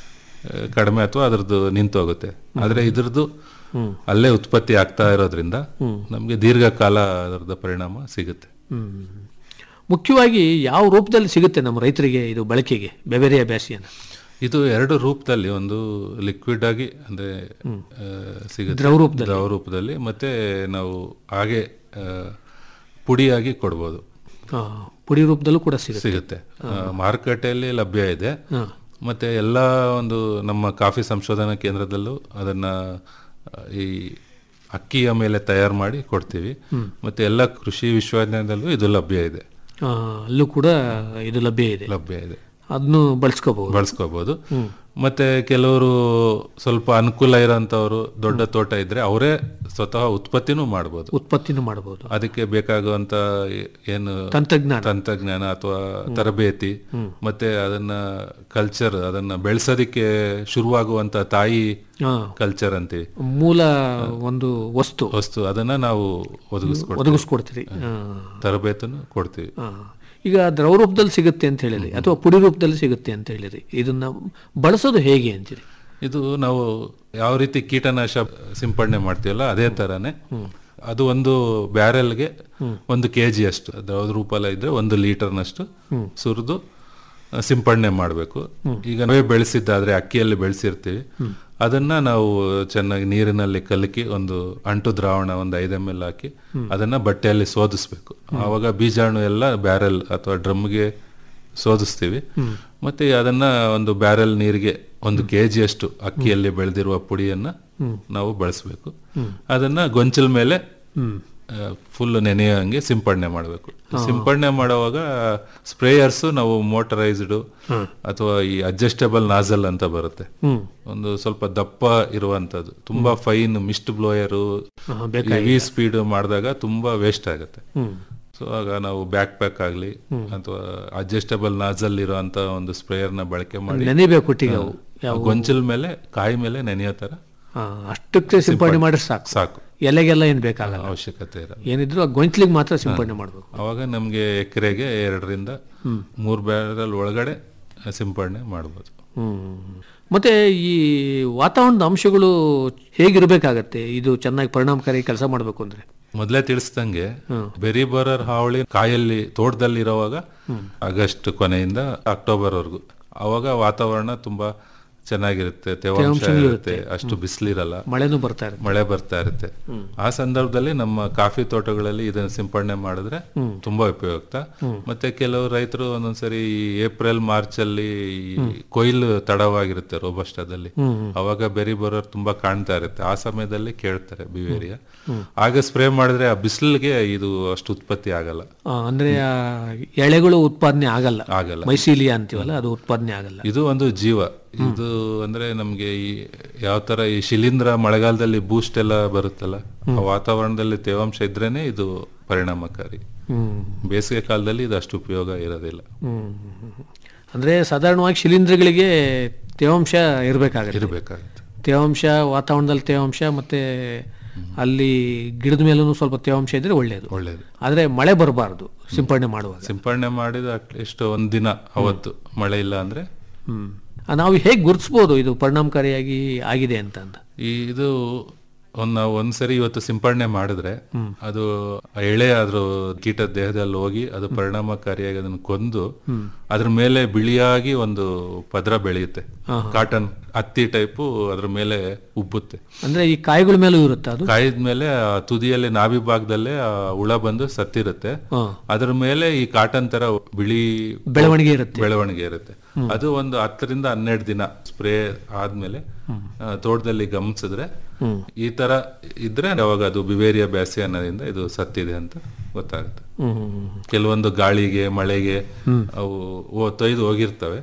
ಆ, ಕಡಿಮೆ ಅಥವಾ ಅದ್ರದ್ದು ನಿಂತೋಗುತ್ತೆ ಆದ್ರೆ ಇದ್ರದ್ದು ಅಲ್ಲೇ ಉತ್ಪತ್ತಿ ಆಗ್ತಾ ಇರೋದ್ರಿಂದ ನಮ್ಗೆ ದೀರ್ಘಕಾಲ ಅದರದ ಪರಿಣಾಮ ಸಿಗುತ್ತೆ ಹ್ಮ್. ಮುಖ್ಯವಾಗಿ ಯಾವ ರೂಪದಲ್ಲಿ ಸಿಗುತ್ತೆ ನಮ್ಮ ರೈತರಿಗೆ ಇದು ಬಳಕೆಗೆ ಬೆವೆರಿಯ ಬ್ಯಾಸಿಯನ್ನು ಇದು ಎರಡು ರೂಪದಲ್ಲಿ ಒಂದು ಲಿಕ್ವಿಡ್ ಆಗಿ ಅಂದ್ರೆ ಆ, ಸಿಗುತ್ತೆ ದ್ರವ ರೂಪದಲ್ಲಿ. ದ್ರವ ರೂಪದಲ್ಲಿ ಮತ್ತೆ ನಾವು ಹಾಗೆ ಆ, ಪುಡಿಯಾಗಿ ಕೊಡ್ಬೋದು ಆ, ಪುಡಿ ರೂಪದಲ್ಲೂ ಕೂಡ ಸಿಗುತ್ತೆ ಸಿಗುತ್ತೆ ಆ, ಮಾರುಕಟ್ಟೆಯಲ್ಲಿ ಲಭ್ಯ ಇದೆ ಮತ್ತೆ ಎಲ್ಲ ಒಂದು ನಮ್ಮ ಕಾಫಿ ಸಂಶೋಧನಾ ಕೇಂದ್ರದಲ್ಲೂ ಅದನ್ನ ಆ, ಈ ಅಕ್ಕಿಯ ಮೇಲೆ ತಯಾರು ಮಾಡಿ ಕೊಡ್ತೀವಿ ಮತ್ತೆ ಎಲ್ಲ ಕೃಷಿ ವಿಶ್ವವಿದ್ಯಾಲಯದಲ್ಲೂ ಇದು ಲಭ್ಯ ಇದೆ ಆ, ಅಲ್ಲೂ ಕೂಡ ಇದು ಲಭ್ಯ ಇದೆ ಲಭ್ಯ ಇದೆ ಅದನ್ನು ಬಳಸ್ಕೋಬಹುದು ಬಳಸ್ಕೋಬಹುದು ಮತ್ತೆ ಕೆಲವರು ಸ್ವಲ್ಪ ಅನುಕೂಲ ಇರೋಂಥವ್ರು ದೊಡ್ಡ ತೋಟ ಇದ್ರೆ ಅವರೇ ಸ್ವತಃ ಉತ್ಪತ್ತಿನೂ ಮಾಡ್ಬೋದು ಉತ್ಪತ್ತಿನೂ ಮಾಡಬಹುದು ಅದಕ್ಕೆ ಬೇಕಾಗುವಂತ ಏ- ಏನು ತಂತ್ರಜ್ಞಾನ ತಂತ್ರಜ್ಞಾನ ಅಥವಾ ತರಬೇತಿ ಮತ್ತೆ ಅದನ್ನ ಕಲ್ಚರ್ ಅದನ್ನ ಬೆಳೆಸೋದಿಕ್ಕೆ ಶುರುವಾಗುವಂತ ತಾಯಿ ಹಾ. ಕಲ್ಚರ್ ಅಂತೀವಿ ಮೂಲ ಒಂದು ವಸ್ತು ವಸ್ತು ಅದನ್ನ ನಾವು ಒದಗಿಸ್ಕೊಡ್ತೀವಿ ಒದಗಿಸ್ಕೊಡ್ತೀರಿ ಆ, ತರಬೇತನ್ನು ಕೊಡ್ತೀವಿ ಆ. ಈಗ ದ್ರವ ರೂಪದಲ್ಲಿ ಸಿಗುತ್ತೆ ಅಂತ ಹೇಳಿರಿ ಅಥವಾ ಪುಡಿ ರೂಪದಲ್ಲಿ ಸಿಗುತ್ತೆ ಅಂತ ಹೇಳಿರಿ ಇದನ್ನ ಬಳಸೋದು ಹೇಗೆ ಅಂತೀರಿ ಇದು ನಾವು ಯಾವ ರೀತಿ ಕೀಟನಾಶ ಸಿಂಪಡಣೆ ಮಾಡ್ತೀವಲ್ಲ ಅದೇ ತರಾನೇ ಅದು ಒಂದು ಬ್ಯಾರೆಲ್ಗೆ ಒಂದು ಕೆ ಜಿ ಅಷ್ಟು ದ್ರವದ ರೂಪಲ್ಲ ಇದ್ರೆ ಒಂದು ಲೀಟರ್ನಷ್ಟು ಸುರಿದು ಸಿಂಪಡಣೆ ಮಾಡಬೇಕು ಈಗ ನಾವೇ ಬೆಳೆಸಿದ್ದಾದ್ರೆ ಅಕ್ಕಿಯಲ್ಲಿ ಬೆಳೆಸಿರ್ತೀವಿ ಅದನ್ನ ನಾವು ಚೆನ್ನಾಗಿ ನೀರಿನಲ್ಲಿ ಕಲಕಿ ಒಂದು ಅಂಟು ದ್ರಾವಣ ಒಂದು ಐದು ಎಮ್ ಎಲ್ ಹಾಕಿ ಅದನ್ನ ಬಟ್ಟೆಯಲ್ಲಿ ಶೋಧಿಸ್ಬೇಕು ಆವಾಗ ಬೀಜಾಣು ಎಲ್ಲ ಬ್ಯಾರೆಲ್ ಅಥವಾ ಡ್ರಮ್ಗೆ ಶೋಧಿಸ್ತೀವಿ ಮತ್ತೆ ಅದನ್ನ ಒಂದು ಬ್ಯಾರೆಲ್ ನೀರಿಗೆ ಒಂದು ಕೆ ಜಿಯಷ್ಟು ಅಕ್ಕಿಯಲ್ಲಿ ಬೆಳೆದಿರುವ ಪುಡಿಯನ್ನ ನಾವು ಬಳಸಬೇಕು ಅದನ್ನ ಗೊಂಚಲ ಮೇಲೆ ಫುಲ್ ನೆನೆಯಂಗೆ ಸಿಂಪಡಣೆ ಮಾಡಬೇಕು ಸಿಂಪಡಣೆ ಮಾಡುವಾಗ ಸ್ಪ್ರೇಯರ್ಸ್ ನಾವು ಮೋಟರೈಸ್ಡ್ ಅಥವಾ ಈ ಅಡ್ಜಸ್ಟಬಲ್ ನಾಜಲ್ ಅಂತ ಬರುತ್ತೆ ಒಂದು ಸ್ವಲ್ಪ ದಪ್ಪ ಇರುವಂತದ್ದು ತುಂಬಾ fine mist blower heavy speed ಮಾಡಿದಾಗ ತುಂಬಾ ವೇಸ್ಟ್ ಆಗುತ್ತೆ ಸೊ ಆಗ ನಾವು ಬ್ಯಾಕ್ ಪ್ಯಾಕ್ ಆಗಲಿ ಅಥವಾ ಅಡ್ಜಸ್ಟಬಲ್ ನಾಜಲ್ ಇರುವಂತ ಒಂದು ಸ್ಪ್ರೇಯರ್ ನ ಬಳಕೆ ಮಾಡಿ ನೆನೆಬೇಕು ಒಟ್ಟಿಗೆ ಅವು ಆ ಗೊಂಚಲ ಮೇಲೆ ಕಾಯಿ ಮೇಲೆ ನೆನೆಯೋ ತರ ಹಾ, ಅಷ್ಟಕ್ಕೆ ಸಿಂಪಡಣೆ ಮಾಡಿದ್ರೆ ಸಾಕು ಸಾಕು ಎಲೆಗೆಲ್ಲ ಏನು ಬೇಕಾಗಲ್ಲ ಅವಶ್ಯಕತೆ ಇರಲ್ಲ ಏನಿದ್ರು ಆ ಗೊಂಚಲಿಗೆ ಮಾತ್ರ ಸಿಂಪಡಣೆ ಮಾಡಬೇಕು ಅವಾಗ ನಮಗೆ ಎಕರೆಗೆ ಎರಡರಿಂದ ಮೂರು ಬ್ಯಾರಲ್ ಒಳಗಡೆ ಸಿಂಪಡಣೆ ಮಾಡ್ಬೋದು ಮತ್ತೆ ಈ ವಾತಾವರಣದ ಅಂಶಗಳು ಹೇಗಿರ್ಬೇಕಾಗತ್ತೆ ಇದು ಚೆನ್ನಾಗಿ ಪರಿಣಾಮಕಾರಿ ಕೆಲಸ ಮಾಡಬೇಕು ಅಂದ್ರೆ ಮೊದಲೇ ತಿಳಿಸ್ದಂಗೆ ಬೆರಿ ಬರರ್ ಹಾವಳಿ ಕಾಯಲ್ಲಿ ತೋಟದಲ್ಲಿ ಇರುವಾಗ ಆಗಸ್ಟ್ ಕೊನೆಯಿಂದ ಅಕ್ಟೋಬರ್ ವರೆಗೂ ಅವಾಗ ವಾತಾವರಣ ತುಂಬಾ ಚೆನ್ನಾಗಿರುತ್ತೆ ತೇವಾಂಶ ಇರುತ್ತೆ ಅಷ್ಟು ಬಿಸಿಲಿರಲ್ಲ ಮಳೆನೂ ಬರ್ತಾ ಇರುತ್ತೆ ಮಳೆ ಬರ್ತಾ ಇರುತ್ತೆ ಆ ಸಂದರ್ಭದಲ್ಲಿ ನಮ್ಮ ಕಾಫಿ ತೋಟಗಳಲ್ಲಿ ಇದನ್ನ ಸಿಂಪಡಣೆ ಮಾಡಿದ್ರೆ ತುಂಬಾ ಉಪಯುಕ್ತ ಮತ್ತೆ ಕೆಲವು ರೈತರು ಒಂದೊಂದ್ಸರಿ ಈ ಏಪ್ರಿಲ್ ಮಾರ್ಚ್ ಅಲ್ಲಿ ಈ ಕೊಯ್ಲು ತಡವಾಗಿರುತ್ತೆ ರೋಬಸ್ಟಾದಲ್ಲಿ ಅವಾಗ ಬೆರಿ ಬರೋರು ತುಂಬಾ ಕಾಣ್ತಾ ಇರುತ್ತೆ ಆ ಸಮಯದಲ್ಲಿ ಕೇಳ್ತಾರೆ ಬಿವೇರಿಯ ಆಗ ಸ್ಪ್ರೇ ಮಾಡಿದ್ರೆ ಆ ಬಿಸಿಲಿಗೆ ಇದು ಅಷ್ಟು ಉತ್ಪತ್ತಿ ಆಗಲ್ಲ ಆ, ಅಂದ್ರೆ ಆ ಎಳೆಗಳು ಉತ್ಪಾದನೆ ಆಗಲ್ಲ ಆಗಲ್ಲ. ಮೈಸೀಲಿಯಾ ಅಂತೀವಲ್ಲ ಅದು ಉತ್ಪಾದನೆ ಆಗಲ್ಲ ಇದು ಒಂದು ಜೀವ ಇದು ಅಂದ್ರೆ ನಮ್ಗೆ ಈ ಯಾವ ತರ ಈ ಶಿಲೀಂಧ್ರ ಮಳೆಗಾಲದಲ್ಲಿ ಬೂಸ್ಟ್ ಎಲ್ಲ ಬರುತ್ತಲ್ಲ ಆ ವಾತಾವರಣದಲ್ಲಿ ತೇವಾಂಶ ಇದ್ರೇನೆ ಇದು ಪರಿಣಾಮಕಾರಿ ಬೇಸಿಗೆ ಕಾಲದಲ್ಲಿ ಇದು ಅಷ್ಟು ಉಪಯೋಗ ಇರೋದಿಲ್ಲ ಹ್ಮ್. ಅಂದ್ರೆ ಸಾಧಾರಣವಾಗಿ ಶಿಲೀಂಧ್ರಗಳಿಗೆ ತೇವಾಂಶ ಇರಬೇಕಾಗುತ್ತೆ ಇರಬೇಕಾಗುತ್ತೆ ತೇವಾಂಶ ವಾತಾವರಣದಲ್ಲಿ ತೇವಾಂಶ ಮತ್ತೆ ಅಲ್ಲಿ ಗಿಡದ ಮೇಲೂ ಸ್ವಲ್ಪ ತೇವಾಂಶ ಇದ್ರೆ ಒಳ್ಳೆಯದು ಒಳ್ಳೇದು ಆದ್ರೆ ಮಳೆ ಬರಬಾರ್ದು ಸಿಂಪಡಣೆ ಮಾಡುವಾಗ ಸಿಂಪಡಣೆ ಮಾಡಿದ ಅಟ್ಲೀಸ್ಟ್ ಒಂದ್ ದಿನ ಅವತ್ತು ಮಳೆ ಇಲ್ಲ ಅಂದ್ರೆ ಹ್ಮ್ ಆ, ನಾವು ಹೇಗೆ ಗುರುತಿಸ್ಬೋದು ಇದು ಪರಿಣಾಮಕಾರಿಯಾಗಿ ಆಗಿದೆ ಅಂತ ಅಂತ ಈ ಇದು ಒಂದ್ ನಾವು ಒಂದ್ಸರಿ ಇವತ್ತು ಸಿಂಪಡಣೆ ಮಾಡಿದ್ರೆ ಅದು ಆ ಎಳೆ ಅದ್ರ ಕೀಟದ ದೇಹದಲ್ಲಿ ಹೋಗಿ ಅದು ಪರಿಣಾಮಕಾರಿಯಾಗಿ ಅದನ್ನ ಕೊಂದು ಅದ್ರ ಮೇಲೆ ಬಿಳಿಯಾಗಿ ಒಂದು ಪದರ ಬೆಳೆಯುತ್ತೆ ಕಾಟನ್ ಹತ್ತಿ ಟೈಪು ಅದ್ರ ಮೇಲೆ ಉಬ್ಬುತ್ತೆ ಅಂದ್ರೆ ಈ ಕಾಯಿಗಳ ಮೇಲೂ ಇರುತ್ತೆ ಅದು ಕಾಯಿದ ಮೇಲೆ ಆ ತುದಿಯಲ್ಲಿ ನಾಭಿ ಭಾಗದಲ್ಲೇ ಆ ಹುಳ ಬಂದು ಸತ್ತಿರುತ್ತೆ ಅದ್ರ ಮೇಲೆ ಈ ಕಾಟನ್ ತರ ಬಿಳಿ ಬೆಳವಣಿಗೆ ಇರುತ್ತೆ ಬೆಳವಣಿಗೆ ಇರುತ್ತೆ ಅದು ಒಂದು ಹತ್ತರಿಂದ ಹನ್ನೆರಡು ದಿನ ಸ್ಪ್ರೇ ಆದ್ಮೇಲೆ ಆ, ತೋಟದಲ್ಲಿ ಗಮನಿಸಿದ್ರೆ ಈ ತರ ಇದ್ರೆ ಅವಾಗ ಅದು ಬಿವೇರಿಯಾ ಬ್ಯಾಸಿ ಅನ್ನೋದ್ರಿಂದ ಇದು ಸತ್ತಿದೆ ಅಂತ ಗೊತ್ತಾಗುತ್ತೆ ಕೆಲವೊಂದು ಗಾಳಿಗೆ ಮಳೆಗೆ ಅವು ಓ- ತೊಯ್ದು ಹೋಗಿರ್ತವೆ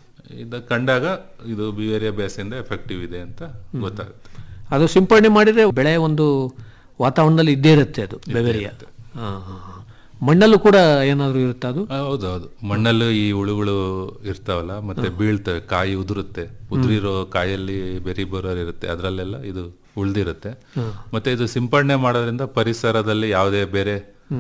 ಇದ ಕಂಡಾಗ ಇದು ಬಿವೇರಿಯಾ ಬ್ಯಾಸಿಯಿಂದ ಎಫೆಕ್ಟಿವ್ ಇದೆ ಅಂತ ಗೊತ್ತಾಗುತ್ತೆ ಅದು ಸಿಂಪಡಣೆ ಮಾಡಿದ್ರೆ ಬೆಳೆ ಒಂದು ವಾತಾವರಣದಲ್ಲಿ ಇದ್ದೇ ಇರುತ್ತೆ ಅದು ಬೆವೆರಿಯ ಹಾ, ಹಾ, ಹಾ. ಮಣ್ಣಲ್ಲೂ ಕೂಡ ಏನಾದ್ರು ಇರುತ್ತೆ ಅದು ಆ, ಹೌದೌದು ಮಣ್ಣಲ್ಲೂ ಈ ಹುಳುಗಳು ಇರ್ತಾವಲ್ಲ ಮತ್ತೆ ಬೀಳ್ತವೆ ಕಾಯಿ ಉದುರುತ್ತೆ ಉದುರಿರೋ ಕಾಯಲ್ಲಿ ಬೆರಿ ಬರೋರ್ ಇರುತ್ತೆ ಅದರಲ್ಲೆಲ್ಲ ಇದು ಉಳ್ದಿರುತ್ತೆ ಮತ್ತೆ ಇದು ಸಿಂಪಡಣೆ ಮಾಡೋದ್ರಿಂದ ಪರಿಸರದಲ್ಲಿ ಯಾವುದೇ ಬೇರೆ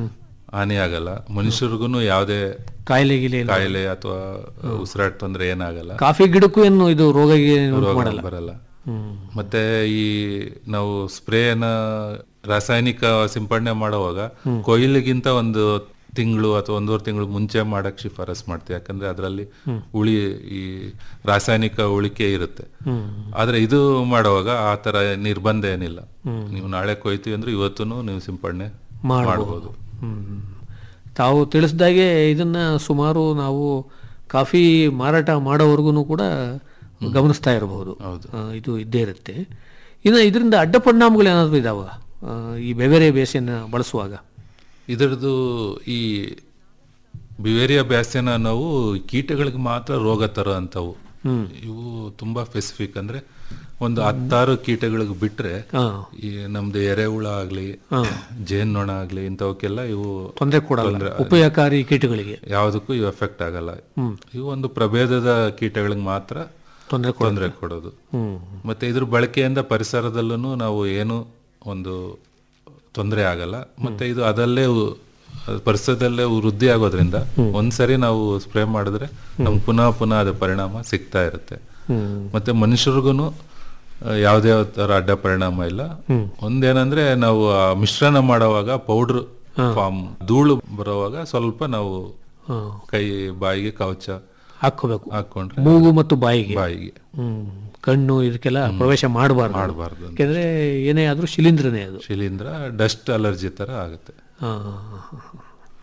ಹಾನಿ ಆಗಲ್ಲ ಮನುಷ್ಯರಿಗೂ ಯಾವುದೇ ಕಾಯಿಲೆ ಗಿಲೆ ಇಲ್ಲ. ಕಾಯಿಲೆ ಅಥವಾ ಉಸಿರಾಟ ತೊಂದರೆ ಏನಾಗಲ್ಲ ಕಾಫಿ ಗಿಡಕ್ಕೂ ಏನು ಇದು ರೋಗ ಗಿ- ಉಂಟು ರೋಗ ಮಾಡಲ್ಲ ಬರಲ್ಲ ಮತ್ತೆ ಈ ನಾವು ಸ್ಪ್ರೇನ ರಾಸಾಯನಿಕ ಸಿಂಪಡಣೆ ಮಾಡುವಾಗ ಕೊಯ್ಲಿಗಿಂತ ಒಂದು ತಿಂಗಳು ಅಥವಾ ಒಂದೂವರೆ ತಿಂಗಳು ಮುಂಚೆ ಮಾಡಕ್ ಶಿಫಾರಸ್ ಮಾಡ್ತೀವಿ ಯಾಕಂದ್ರೆ ಅದರಲ್ಲಿ ಉಳಿ ಈ ರಾಸಾಯನಿಕ ಉಳಿಕೆ ಇರುತ್ತೆ ಆದ್ರೆ ಇದು ಮಾಡುವಾಗ ಆ ತರ ನಿರ್ಬಂಧ ಏನಿಲ್ಲ ನೀವು ನಾಳೆ ಕೊಯ್ತೀವಿ ಅಂದ್ರೆ ಇವತ್ತು ನೀವು ಸಿಂಪಡಣೆ ಮಾಡಬಹುದು ಹ್ಮ್. ತಾವು ತಿಳಿಸ್ದಾಗೆ ಇದನ್ನ ಸುಮಾರು ನಾವು ಕಾಫಿ ಮಾರಾಟ ಮಾಡೋವರೆಗೂ ಕೂಡ ಗಮನಿಸ್ತಾ ಇರಬಹುದು ಆ, ಇದು ಇದ್ದೇ ಇರುತ್ತೆ ಇನ್ನು ಇದರಿಂದ ಅಡ್ಡ ಪರಿಣಾಮಗಳು ಏನಾದರೂ ಇದಾವ ಆ, ಈ ಬೆವೆರೆ ಬೇಸಿಯನ್ನು ಬಳಸುವಾಗ ಇದರದ್ದು ಈ ಬಿವೇರಿಯಾ ಬ್ಯಾಸ್ಯನ ನಾವು ಕೀಟಗಳಿಗೆ ಮಾತ್ರ ರೋಗ ತರೋ ಅಂತವು ಇವು ತುಂಬಾ ಸ್ಪೆಸಿಫಿಕ್ ಅಂದ್ರೆ ಒಂದು ಹತ್ತಾರು ಕೀಟಗಳಿಗೆ ಬಿಟ್ರೆ ಈ ನಮ್ದು ಎರೆಹುಳ ಆಗ್ಲಿ ಜೇನ್ನೊಣ ಆಗ್ಲಿ ಇಂಥವಕ್ಕೆಲ್ಲ ಇವು ತೊಂದರೆ ಕೊಡಲ್ಲ ಉಪಯೋಗಕಾರಿ ಕೀಟಗಳಿಗೆ ಯಾವುದಕ್ಕೂ ಇವು ಎಫೆಕ್ಟ್ ಆಗಲ್ಲ ಇವು ಒಂದು ಪ್ರಭೇದದ ಕೀಟಗಳಿಗೆ ಮಾತ್ರ ತೊಂದರೆ ತೊಂದರೆ ಕೊಡೋದು ಮತ್ತೆ ಇದ್ರ ಬಳಕೆಯಿಂದ ಪರಿಸರದಲ್ಲೂ ನಾವು ಏನು ಒಂದು ತೊಂದರೆ ಆಗಲ್ಲ ಮತ್ತೆ ಇದು ಅದಲ್ಲೇ ಉ- ಪರಿಸರದಲ್ಲೇ ವೃದ್ಧಿ ಆಗೋದ್ರಿಂದ ಒಂದ್ಸರಿ ನಾವು ಸ್ಪ್ರೇ ಮಾಡಿದ್ರೆ ನಮ್ಗೆ ಪುನಃ ಪುನಃ ಅದ್ರ ಪರಿಣಾಮ ಸಿಗ್ತಾ ಇರುತ್ತೆ ಮತ್ತೆ ಮನುಷ್ಯರಿಗೂ ಯಾವುದೇ ತರ ಅಡ್ಡ ಪರಿಣಾಮ ಇಲ್ಲ ಒಂದೇನಂದ್ರೆ ನಾವು ಆ ಮಿಶ್ರಣ ಮಾಡುವಾಗ ಪೌಡರ್ ಫಾರ್ಮ್ ಧೂಳು ಬರುವಾಗ ಸ್ವಲ್ಪ ನಾವು ಕೈ ಬಾಯಿಗೆ ಕವಚ ಹಾಕೋಬೇಕು ಹಾಕೊಂಡ್ರೆ ಮೂಗು ಮತ್ತು ಬಾಯಿಗೆ ಬಾಯಿಗೆ ಹ್ಮ್. ಕಣ್ಣು ಇದಕ್ಕೆಲ್ಲ ಪ್ರವೇಶ ಮಾಡಬಾರ್ದು ಮಾಡಬಾರ್ದು ಯಾಕೆಂದ್ರೆ ಏನೇ ಆದ್ರೂ ಶಿಲೀಂಧ್ರನೇ ಅದು ಶಿಲೀಂಧ್ರ ಡಸ್ಟ್ ಅಲರ್ಜಿ ತರ ಆಗುತ್ತೆ ಆ,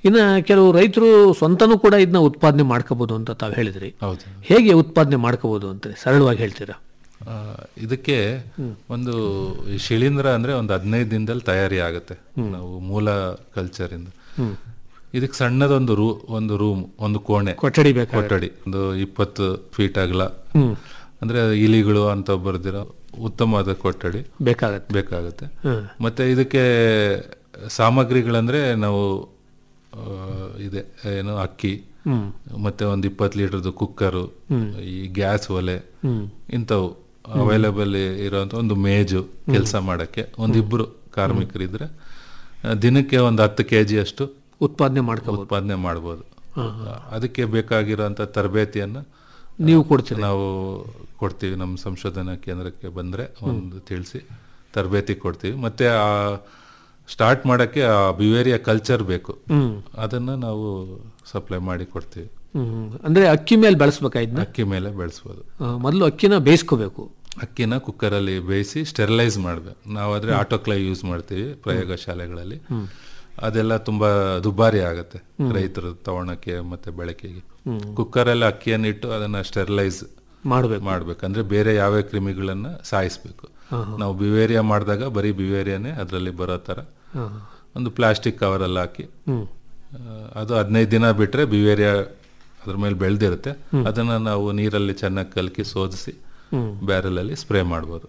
ಇನ್ನು ಕೆಲವು ರೈತರು ಸ್ವಂತನೂ ಕೂಡ ಇದನ್ನ ಉತ್ಪಾದನೆ ಮಾಡ್ಕೋಬಹುದು ಅಂತ ತಾವು ಹೇಳಿದ್ರಿ ಹೌದು ಹೇಗೆ ಉತ್ಪಾದನೆ ಮಾಡ್ಕೋಬಹುದು ಅಂತ ಸರಳವಾಗಿ ಹೇಳ್ತೀರಾ ಆ, ಇದಕ್ಕೆ ಒಂದು ಈ ಶಿಲೀಂಧ್ರ ಅಂದ್ರೆ ಒಂದು ಹದಿನೈದು ದಿನದಲ್ಲಿ ತಯಾರಿ ಆಗುತ್ತೆ ನಾವು ಮೂಲ ಕಲ್ಚರ್ ಇಂದ ಇದಕ್ಕೆ ಸಣ್ಣದೊಂದು ರೂ ಒಂದು ರೂಮ್ ಒಂದು ಕೋಣೆ ಕೊಠಡಿ ಬೇಕಾಗುತ್ತೆ. ಕೊಠಡಿ ಒಂದು ಇಪ್ಪತ್ತು ಫೀಟ್ ಅಗಲ ಅಂದ್ರೆ ಇಲಿಗಳು ಅಂತ ಬರ್ದಿರೋ ಉತ್ತಮವಾದ ಕೊಠಡಿ ಬೇಕಾಗತ್ತೆ ಬೇಕಾಗುತ್ತೆ ಹ್ಮ್. ಮತ್ತೆ ಇದಕ್ಕೆ ಸಾಮಗ್ರಿಗಳಂದ್ರೆ ನಾವು ಆ, ಇದೆ ಏನು ಅಕ್ಕಿ ಮತ್ತೆ ಒಂದು ಇಪ್ಪತ್ತು ಲೀಟರ್ದು ಕುಕ್ಕರು ಈ ಗ್ಯಾಸ್ ಒಲೆ ಇಂಥವು ಅವೈಲೇಬಲ್ ಇರುವಂತ ಒಂದು ಮೇಜು ಕೆಲಸ ಮಾಡಕ್ಕೆ ಒಂದಿಬ್ರು ಕಾರ್ಮಿಕರಿದ್ರೆ ಆ, ದಿನಕ್ಕೆ ಒಂದು ಹತ್ತು ಕೆ ಅಷ್ಟು ಉತ್ಪಾದನೆ ಮಾಡ್ಕೋಬಹುದು ಉತ್ಪಾದನೆ ಮಾಡ್ಬೋದು ಅದಕ್ಕೆ ಬೇಕಾಗಿರುವಂತ ತರಬೇತಿಯನ್ನ ನೀವು ಕೊಡ್ತೀರಿ ನಾವು ಕೊಡ್ತೀವಿ ನಮ್ಮ ಸಂಶೋಧನಾ ಕೇಂದ್ರಕ್ಕೆ ಬಂದ್ರೆ ಒಂದು ತಿಳಿಸಿ ತರಬೇತಿ ಕೊಡ್ತೀವಿ ಮತ್ತೆ ಆ ಸ್ಟಾರ್ಟ್ ಮಾಡಕ್ಕೆ ಆ ಬಿವೇರಿಯ ಕಲ್ಚರ್ ಬೇಕು ಅದನ್ನ ನಾವು ಸಪ್ಲೈ ಮಾಡಿ ಕೊಡ್ತೀವಿ ಹ್ಮ್. ಅಂದ್ರೆ ಅಕ್ಕಿ ಮೇಲೆ ಬೆಳೆಸ್ಬೇಕಾ ಇದನ್ನ ಅಕ್ಕಿ ಮೇಲೆ ಬೆಳೆಸ್ಬೋದು ಮೊದಲು ಅಕ್ಕಿನ ಬೇಯಿಸ್ಕೋಬೇಕು ಅಕ್ಕಿನ ಕುಕ್ಕರಲ್ಲಿ ಬೇಯಿಸಿ ಸ್ಟೆರಿಲೈಸ್ ಮಾಡ್ಬೇಕು ನಾವಾದ್ರೆ ಆಟೋಕ್ಲೈ ಯೂಸ್ ಮಾಡ್ತೀವಿ ಪ್ರಯೋಗಶಾಲೆಗಳಲ್ಲಿ ಅದೆಲ್ಲ ತುಂಬಾ ದುಬಾರಿ ಆಗುತ್ತೆ ರೈತರು ತಗೊಳಕ್ಕೆ ಮತ್ತೆ ಬಳಕೆಗೆ ಕುಕ್ಕರಲ್ಲಿ ಅಕ್ಕಿಯನ್ನು ಇಟ್ಟು ಅದನ್ನ ಸ್ಟೆರಿಲೈಸ್ ಮಾಡಬೇಕು ಮಾಡ್ಬೇಕು ಅಂದ್ರೆ ಬೇರೆ ಯಾವ ಕ್ರಿಮಿಗಳನ್ನ ಸಾಯಿಸ್ಬೇಕು ನಾವು ಬಿವೇರಿಯಾ ಮಾಡಿದಾಗ ಬರೀ ಬಿವೇರಿಯಾನೇ ಅದರಲ್ಲಿ ಬರೋ ತರ ಒಂದು ಪ್ಲಾಸ್ಟಿಕ್ ಕವರಲ್ಲಿ ಹಾಕಿ ಆ, ಅದು ಹದಿನೈದು ದಿನ ಬಿಟ್ರೆ ಬಿವೇರಿಯಾ ಅದ್ರ ಮೇಲೆ ಬೆಳೆದಿರುತ್ತೆ ಅದನ್ನ ನಾವು ನೀರಲ್ಲಿ ಚೆನ್ನಾಗಿ ಕಲಕಿ ಸೋದಿಸಿ ಬ್ಯಾರಲಲ್ಲಿ ಸ್ಪ್ರೇ ಮಾಡ್ಬೋದು